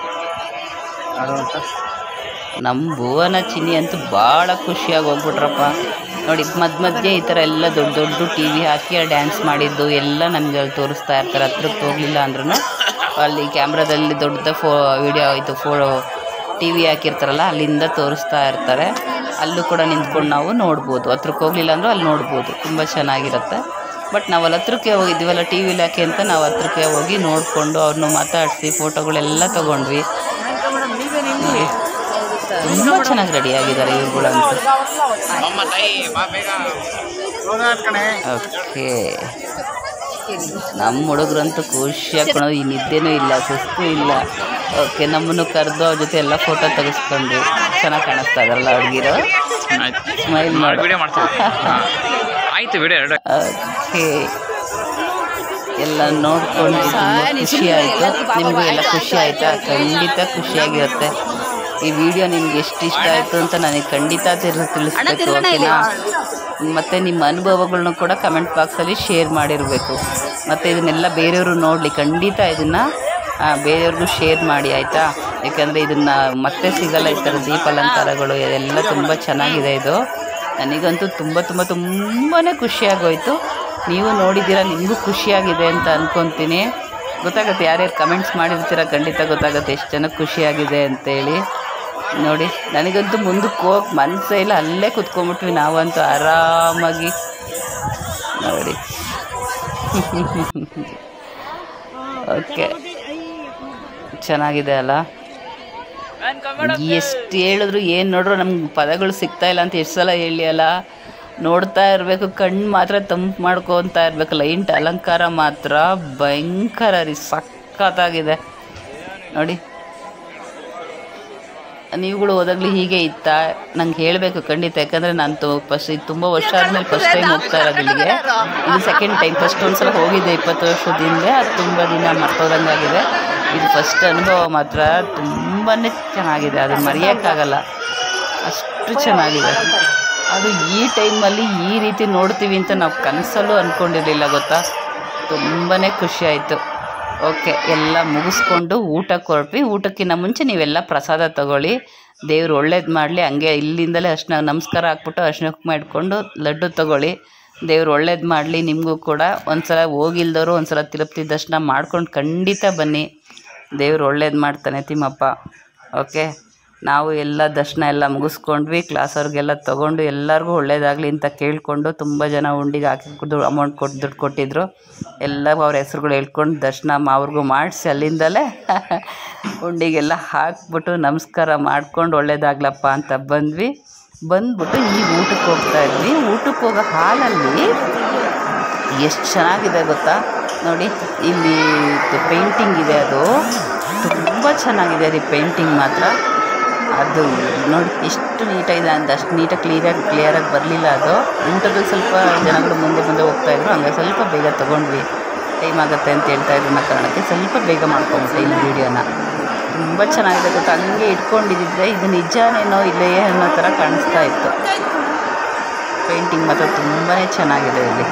ನಮ್ಮ ಭುವನ ಚಿನ್ನಿ ಅಂತೂ ಭಾಳ ಖುಷಿಯಾಗಿ ಹೋಗ್ಬಿಟ್ರಪ್ಪ ನೋಡಿ ಮಧ್ಯ ಮಧ್ಯೆ ಈ ಥರ ಎಲ್ಲ ದೊಡ್ಡ ದೊಡ್ಡ ಟಿ ವಿ ಹಾಕಿ ಡ್ಯಾನ್ಸ್ ಮಾಡಿದ್ದು ಎಲ್ಲ ನನಗೆ ಅಲ್ಲಿ ತೋರಿಸ್ತಾ ಇರ್ತಾರೆ ಹತ್ರಕ್ಕೆ ಹೋಗಲಿಲ್ಲ ಅಂದ್ರೂ ಅಲ್ಲಿ ಕ್ಯಾಮ್ರಾದಲ್ಲಿ ದೊಡ್ಡ ಫೋ ವಿಡಿಯೋ ಆಯಿತು ಫೋ ಟಿ ವಿ ಹಾಕಿರ್ತಾರಲ್ಲ ಅಲ್ಲಿಂದ ತೋರಿಸ್ತಾ ಇರ್ತಾರೆ ಅಲ್ಲೂ ಕೂಡ ನಿಂತ್ಕೊಂಡು ನಾವು ನೋಡ್ಬೋದು ಹತ್ರಕ್ಕೆ ಹೋಗಲಿಲ್ಲ ಅಂದರೂ ಅಲ್ಲಿ ನೋಡ್ಬೋದು ತುಂಬ ಚೆನ್ನಾಗಿರುತ್ತೆ ಬಟ್ ನಾವು ಅಲ್ಲಿ ಹತ್ರಕ್ಕೆ ಹೋಗಿದ್ದೀವಲ್ಲ ಟಿ ವಿಲಿ ಹಾಕಿ ಅಂತ ನಾವು ಹತ್ರಕ್ಕೆ ಹೋಗಿ ನೋಡಿಕೊಂಡು ಅವ್ರನ್ನ ಮಾತಾಡಿಸಿ ಫೋಟೋಗಳೆಲ್ಲ ತೊಗೊಂಡ್ವಿ ನೋಡಿ ತುಂಬ ಚೆನ್ನಾಗಿ ರೆಡಿ ಆಗಿದ್ದಾರೆ ಇವ್ರುಗಳಂತೂ ಅಮ್ಮ ತಾಯಿ ಬಾ ಬೇಗ ಓಕೆ ನಮ್ಮ ಹುಡುಗರಂತೂ ಖುಷಿಯಾಗಿ ಕೊಡೋದು ಈ ನಿದ್ದೆನೂ ಇಲ್ಲ ಸುಸ್ತು ಇಲ್ಲ ಓಕೆ ನಮ್ಮನ್ನು ಕರೆದು ಅವ್ರ ಜೊತೆ ಎಲ್ಲ ಫೋಟೋ ತೆಗೆಸ್ಕೊಂಡ್ವಿ ಚೆನ್ನಾಗಿ ಕಾಣಿಸ್ತಾ ಇದಾರಲ್ಲ ಹುಡುಗಿರು ಆಯ್ತು ಸ್ಮೈಲ್ ಮಾಡಿ ಮಾಡು ವಿಡಿಯೋ ಮಾಡ್ತೀವಿ ಹಾಂ ಆಯ್ತು ವಿಡಿಯೋ ಎರಡು ಓಕೆ ಎಲ್ಲ ನೋಡ್ಕೊಂಡು ತುಂಬ ಖುಷಿ ಆಯಿತು ನಿಮಗೂ ಎಲ್ಲ ಖುಷಿ ಆಯಿತಾ ಖಂಡಿತ ಖುಷಿಯಾಗಿರುತ್ತೆ ಈ ವಿಡಿಯೋ ನಿಮ್ಗೆ ಎಷ್ಟು ಇಷ್ಟ ಆಯಿತು ಅಂತ ನನಗೆ ಖಂಡಿತ ತಿರ್ಗಿ ತಿಳಿಸ್ಬೇಕು ಓಕೆನಾ ಮತ್ತು ನಿಮ್ಮ ಅನುಭವಗಳನ್ನ ಕೂಡ ಕಮೆಂಟ್ ಬಾಕ್ಸಲ್ಲಿ ಶೇರ್ ಮಾಡಿರಬೇಕು ಮತ್ತು ಇದನ್ನೆಲ್ಲ ಬೇರೆಯವರು ನೋಡಲಿ ಖಂಡಿತ ಇದನ್ನು ಬೇರೆಯವ್ರಿಗೂ ಶೇರ್ ಮಾಡಿ ಆಯಿತಾ ಯಾಕಂದರೆ ಇದನ್ನು ಮತ್ತೆ ಸಿಗಲ್ಲ ಈ ಥರ ದೀಪ ಅಲಂಕಾರಗಳು ಎಲ್ಲ ತುಂಬ ಚೆನ್ನಾಗಿದೆ ಇದು ನನಗಂತೂ ತುಂಬ ತುಂಬ ತುಂಬಾ ಖುಷಿಯಾಗೋಯ್ತು ನೀವು ನೋಡಿದ್ದೀರಾ ನಿಮಗೂ ಖುಷಿಯಾಗಿದೆ ಅಂತ ಅಂದ್ಕೊತೀನಿ ಗೊತ್ತಾಗುತ್ತೆ ಯಾರ್ಯಾರು ಕಮೆಂಟ್ಸ್ ಮಾಡಿರ್ತೀರ ಖಂಡಿತ ಗೊತ್ತಾಗುತ್ತೆ ಎಷ್ಟು ಜನಕ್ಕೆ ಖುಷಿಯಾಗಿದೆ ಅಂತೇಳಿ ನೋಡಿ ನನಗಂತೂ ಮುಂದಕ್ಕೆ ಹೋಗಿ ಮನಸ್ಸೇ ಇಲ್ಲ ಅಲ್ಲೇ ಕುತ್ಕೊಂಡ್ಬಿಟ್ವಿ ನಾವಂತೂ ಆರಾಮಾಗಿ ನೋಡಿ ಓಕೆ ಚೆನ್ನಾಗಿದೆ ಅಲ್ಲ ಎಷ್ಟು ಹೇಳಿದ್ರು ಏನು ನೋಡ್ರು ನಮ್ಗೆ ಪದಗಳು ಸಿಗ್ತಾ ಇಲ್ಲ ಅಂತ ಎಷ್ಟು ಸಲ ಹೇಳಿ ಅಲ್ಲ ನೋಡ್ತಾ ಇರಬೇಕು ಕಣ್ಣು ಮಾತ್ರ ತಂಪು ಮಾಡ್ಕೊತಾ ಇರಬೇಕು ಲೈಟ್ ಅಲಂಕಾರ ಮಾತ್ರ ಭಯಂಕರ ರೀ ಸಖತ್ತಾಗಿದೆ ನೋಡಿ ನೀವುಗಳು ಹೋದಾಗಲೂ ಹೀಗೆ ಇತ್ತ ನಂಗೆ ಹೇಳಬೇಕು ಖಂಡಿತ ಯಾಕಂದರೆ ನಾನು ತು ಫಸ್ಟ್ ಇದು ತುಂಬ ವರ್ಷ ಆದಮೇಲೆ ಫಸ್ಟ್ ಟೈಮ್ ಹೋಗ್ತಾ ಇರೋದು ಇಲ್ಲಿಗೆ ಇದು ಸೆಕೆಂಡ್ ಟೈಮ್ ಫಸ್ಟ್ ಒಂದು ಸಲ ಹೋಗಿದ್ದೆ ಇಪ್ಪತ್ತು ವರ್ಷದ ಹಿಂದೆ ಅದು ತುಂಬ ದಿನ ಮರ್ತೋದಂಗಾಗಿದೆ ಇದು ಫಸ್ಟ್ ಅನುಭವ ಮಾತ್ರ ತುಂಬಾ ಚೆನ್ನಾಗಿದೆ ಅದು ಮರೆಯೋಕ್ಕಾಗಲ್ಲ ಅಷ್ಟು ಚೆನ್ನಾಗಿದೆ ಅದು ಈ ಟೈಮಲ್ಲಿ ಈ ರೀತಿ ನೋಡ್ತೀವಿ ಅಂತ ನಾವು ಕನಸಲ್ಲೂ ಅಂದ್ಕೊಂಡಿರಲಿಲ್ಲ ಗೊತ್ತಾ ತುಂಬಾ ಖುಷಿ ಆಯಿತು ಓಕೆ ಎಲ್ಲ ಮುಗಿಸ್ಕೊಂಡು ಊಟಕ್ಕೆ ಹೊರಟ್ವಿ ಊಟಕ್ಕಿಂತ ಮುಂಚೆ ನೀವೆಲ್ಲ ಪ್ರಸಾದ ತಗೊಳ್ಳಿ ದೇವ್ರು ಒಳ್ಳೇದು ಮಾಡಲಿ ಹಂಗೆ ಇಲ್ಲಿಂದಲೇ ಅರ್ಶಿನ ನಮಸ್ಕಾರ ಹಾಕ್ಬಿಟ್ಟು ಅರ್ಶಿನ ಕುಂಕುಮ ಇಟ್ಕೊಂಡು ಲಡ್ಡು ತಗೊಳ್ಳಿ ದೇವ್ರು ಒಳ್ಳೇದು ಮಾಡಲಿ ನಿಮಗೂ ಕೂಡ ಒಂದು ಸಲ ಹೋಗಿಲ್ದವರು ಒಂದು ಸಲ ತಿರುಪತಿ ದರ್ಶನ ಮಾಡ್ಕೊಂಡು ಖಂಡಿತ ಬನ್ನಿ ದೇವ್ರು ಒಳ್ಳೇದು ಮಾಡ್ತಾನೆ ತಿಮ್ಮಪ್ಪ ಓಕೆ ನಾವು ಎಲ್ಲ ದರ್ಶನ ಎಲ್ಲ ಮುಗಿಸ್ಕೊಂಡ್ವಿ ಕ್ಲಾಸ್ ಅವ್ರಿಗೆಲ್ಲ ತೊಗೊಂಡು ಎಲ್ಲರಿಗೂ ಒಳ್ಳೇದಾಗಲಿ ಅಂತ ಕೇಳಿಕೊಂಡು ತುಂಬ ಜನ ಉಂಡಿಗೆ ಹಾಕಿ ದುಡ್ಡು ಅಮೌಂಟ್ ಕೊಟ್ಟು ದುಡ್ಡು ಕೊಟ್ಟಿದ್ರು ಎಲ್ಲ ಅವ್ರ ಹೆಸ್ರುಗಳು ಹೇಳ್ಕೊಂಡು ದರ್ಶನ ಅವ್ರಿಗೂ ಮಾಡಿಸಿ ಅಲ್ಲಿಂದಲೇ ಉಂಡಿಗೆಲ್ಲ ಹಾಕ್ಬಿಟ್ಟು ನಮಸ್ಕಾರ ಮಾಡ್ಕೊಂಡು ಒಳ್ಳೇದಾಗ್ಲಪ್ಪ ಅಂತ ಬಂದ್ವಿ ಬಂದ್ಬಿಟ್ಟು ಈಗ ಊಟಕ್ಕೆ ಹೋಗ್ತಾ ಇದ್ವಿ ಊಟಕ್ಕೆ ಹೋಗೋ ಹಾಲಲ್ಲಿ ಎಷ್ಟು ಚೆನ್ನಾಗಿದೆ ಗೊತ್ತಾ ನೋಡಿ ಇಲ್ಲಿ ಪೇಂಟಿಂಗ್ ಇದೆ ಅದು ತುಂಬ ಚೆನ್ನಾಗಿದೆ ರೀ ಪೇಂಟಿಂಗ್ ಮಾತ್ರ ಅದು ನೋಡಿ ಎಷ್ಟು ನೀಟಾಗಿದೆ ಅಂತ ಅಷ್ಟು ನೀಟಾಗಿ ಕ್ಲಿಯರಾಗಿ ಕ್ಲಿಯರಾಗಿ ಬರಲಿಲ್ಲ ಅದು ಊಟದಲ್ಲಿ ಸ್ವಲ್ಪ ಜನಗಳು ಮುಂದೆ ಮುಂದೆ ಹೋಗ್ತಾಯಿದ್ರು ಹಂಗಾಗಿ ಸ್ವಲ್ಪ ಬೇಗ ತೊಗೊಂಡ್ವಿ ಟೈಮ್ ಆಗುತ್ತೆ ಅಂತ ಹೇಳ್ತಾ ಇದ್ರು ಅನ್ನೋ ಕಾರಣಕ್ಕೆ ಸ್ವಲ್ಪ ಬೇಗ ಮಾಡ್ಕೊಂಬಿಟ್ಟೆ ಈ ವೀಡಿಯೋನ ತುಂಬ ಚೆನ್ನಾಗಿದೆ ಗೊತ್ತಾ ಹಂಗೆ ಇಟ್ಕೊಂಡಿದ್ದಿದ್ರೆ ಇದು ನಿಜಾನೇನೋ ಇಲ್ಲೇ ಅನ್ನೋ ಥರ ಕಾಣಿಸ್ತಾ ಇತ್ತು ಪೇಂಟಿಂಗ್ ಮಾತ್ರ ತುಂಬಾ ಚೆನ್ನಾಗಿದೆ ಇಲ್ಲಿ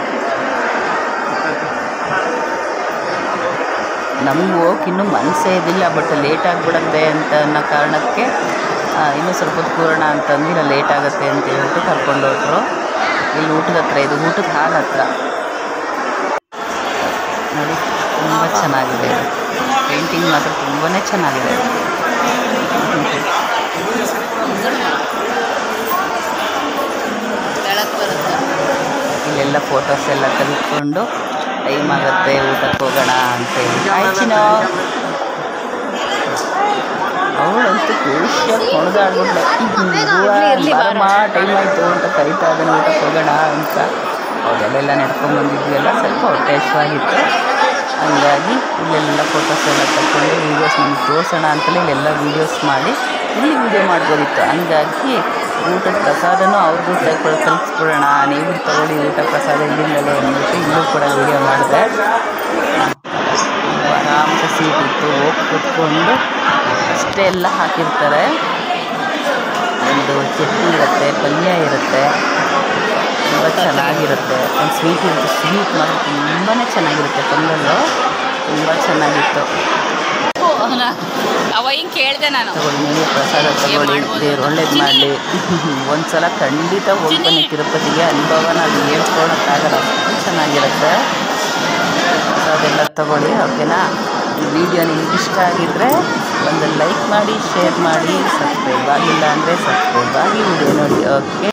ನಮ್ಗೆ ಹೋಗಕ್ಕೆ ಇನ್ನೂ ಮನಸ್ಸೇ ಇದ್ದಿಲ್ಲ ಬಟ್ ಲೇಟ್ ಆಗಿಬಿಡುತ್ತೆ ಅಂತ ಅನ್ನೋ ಕಾರಣಕ್ಕೆ ಆ, ಇನ್ನೂ ಸ್ವಲ್ಪ ಹೊತ್ತು ಕೂರೋಣ ಅಂತಂದು ಇಲ್ಲ ಲೇಟ್ ಆಗುತ್ತೆ ಅಂತ ಹೇಳ್ಬಿಟ್ಟು ಕರ್ಕೊಂಡು ಹೊರಟ್ರು ಇಲ್ಲಿ ಊಟದ ಹತ್ರ ಇದು ಊಟದ ಹಾಲ್ ಹತ್ರ ನೋಡಿ ತುಂಬ ಚೆನ್ನಾಗಿದೆ ಇದು ಪೇಂಟಿಂಗ್ ಮಾತ್ರ ತುಂಬಾ ಚೆನ್ನಾಗಿದೆ ಕೆಳಗೆ ಬರುತ್ತೆ ಇಲ್ಲೆಲ್ಲ ಫೋಟೋಸ್ ಎಲ್ಲ ತೆಗೆದುಕೊಂಡು ಟೈಮ್ ಆಗುತ್ತೆ ಊಟಕ್ಕೆ ಹೋಗೋಣ ಅಂತೇಳಿ ಆಯ್ಚಿನೋ ಅವಳಂತೂ ಖುಷಿಯಾಗಿ ಹೊಡೆದಾಡ್ಬಿಟ್ಲೆ ಬಾರಮ್ಮ ಟೈಮ್ ಆಯಿತು ಅಂತ ಕರಿತಾ ಇದ್ದಾನೆ ಊಟಕ್ಕೆ ಹೋಗೋಣ ಅಂತ ಅವರೆಲ್ಲ ನಡ್ಕೊಂಡ್ಬಂದಿದ್ವೆಲ್ಲ ಸ್ವಲ್ಪ ಹೊಟ್ಟೆ ಹಸಿವಾಗಿತ್ತು ಹಂಗಾಗಿ ಇಲ್ಲೆಲ್ಲ ಫೋಟೋಸ್ ಎಲ್ಲ ತಗೊಂಡು ವೀಡಿಯೋಸ್ ನಮ್ಗೆ ತೋರಿಸೋಣ ಅಂತಲೇ ಇಲ್ಲೆಲ್ಲ ವೀಡಿಯೋಸ್ ಮಾಡಿ ಇಲ್ಲಿ ವೀಡಿಯೋ ಮಾಡ್ಬೋದಿತ್ತು ಹಂಗಾಗಿ ಊಟದ ಪ್ರಸಾದನೂ ಅವ್ರಿಗೂ ತಗೊಳ್ ಕಲಿಸ್ಬಿಡೋಣ ನೀವು ತಗೊಳ್ಳಿ ಊಟ ಪ್ರಸಾದ ಇಲ್ಲಿಂದಲೇ ಅಂದ್ಬಿಟ್ಟು ಇಲ್ಲೂ ಕೂಡ ವೀಡಿಯೋ ಮಾಡಿದೆ ನೀವು ಆರಾಮ್ಸೆ ಸೀಟ್ ಇತ್ತು ಹೋಗಿ ಕೂತ್ಕೊಂಡು ಅಷ್ಟೆಲ್ಲ ಹಾಕಿರ್ತಾರೆ ಒಂದು ಚಟ್ನಿ ಇರುತ್ತೆ ಪಲ್ಯ ಇರುತ್ತೆ ತುಂಬ ಚೆನ್ನಾಗಿರುತ್ತೆ ಒಂದು ಸ್ವೀಟ್ ಇರುತ್ತೆ ಸ್ವೀಟ್ ಮಾತ್ರ ತುಂಬಾ ಚೆನ್ನಾಗಿರುತ್ತೆ ಪೊಂಗಲ್ಲು ತುಂಬ ಚೆನ್ನಾಗಿತ್ತು ಅವ ಹಿಂಗೆ ಕೇಳಿದೆ ನಾನು ತಗೊಳ್ಳಿ ನೀವು ಪ್ರಸಾದ ತಗೊಳ್ಳಿ ಮಾಡ್ಬೋದು? ದೇವ್ರು ಒಳ್ಳೇದು ಮಾಡಲಿ ಒಂದ್ಸಲ ಖಂಡಿತ ಹೋಗಿ ಬನ್ನಿ ತಿರುಪತಿಗೆ ಅನುಭವನ ಅದು ಹೇಳ್ಕೊಳಕ್ಕಾಗಲ್ಲ ಅಷ್ಟು ಚೆನ್ನಾಗಿರುತ್ತೆ ಪ್ರಸಾದ ಎಲ್ಲ ತಗೊಳ್ಳಿ ಓಕೆನಾ ಈ ವಿಡಿಯೋ ನಿಮ್ಗೆ ಇಷ್ಟ ಆಗಿದ್ದರೆ ಒಂದು ಲೈಕ್ ಮಾಡಿ ಶೇರ್ ಮಾಡಿ ಸಬ್ಸ್ಕ್ರೈಬ್ ಆಗಿಲ್ಲ ಅಂದರೆ ಸಬ್ಸ್ಕ್ರೈಬ್ ಆಗಿ ವಿಡಿಯೋ ನೋಡಿ ಓಕೆ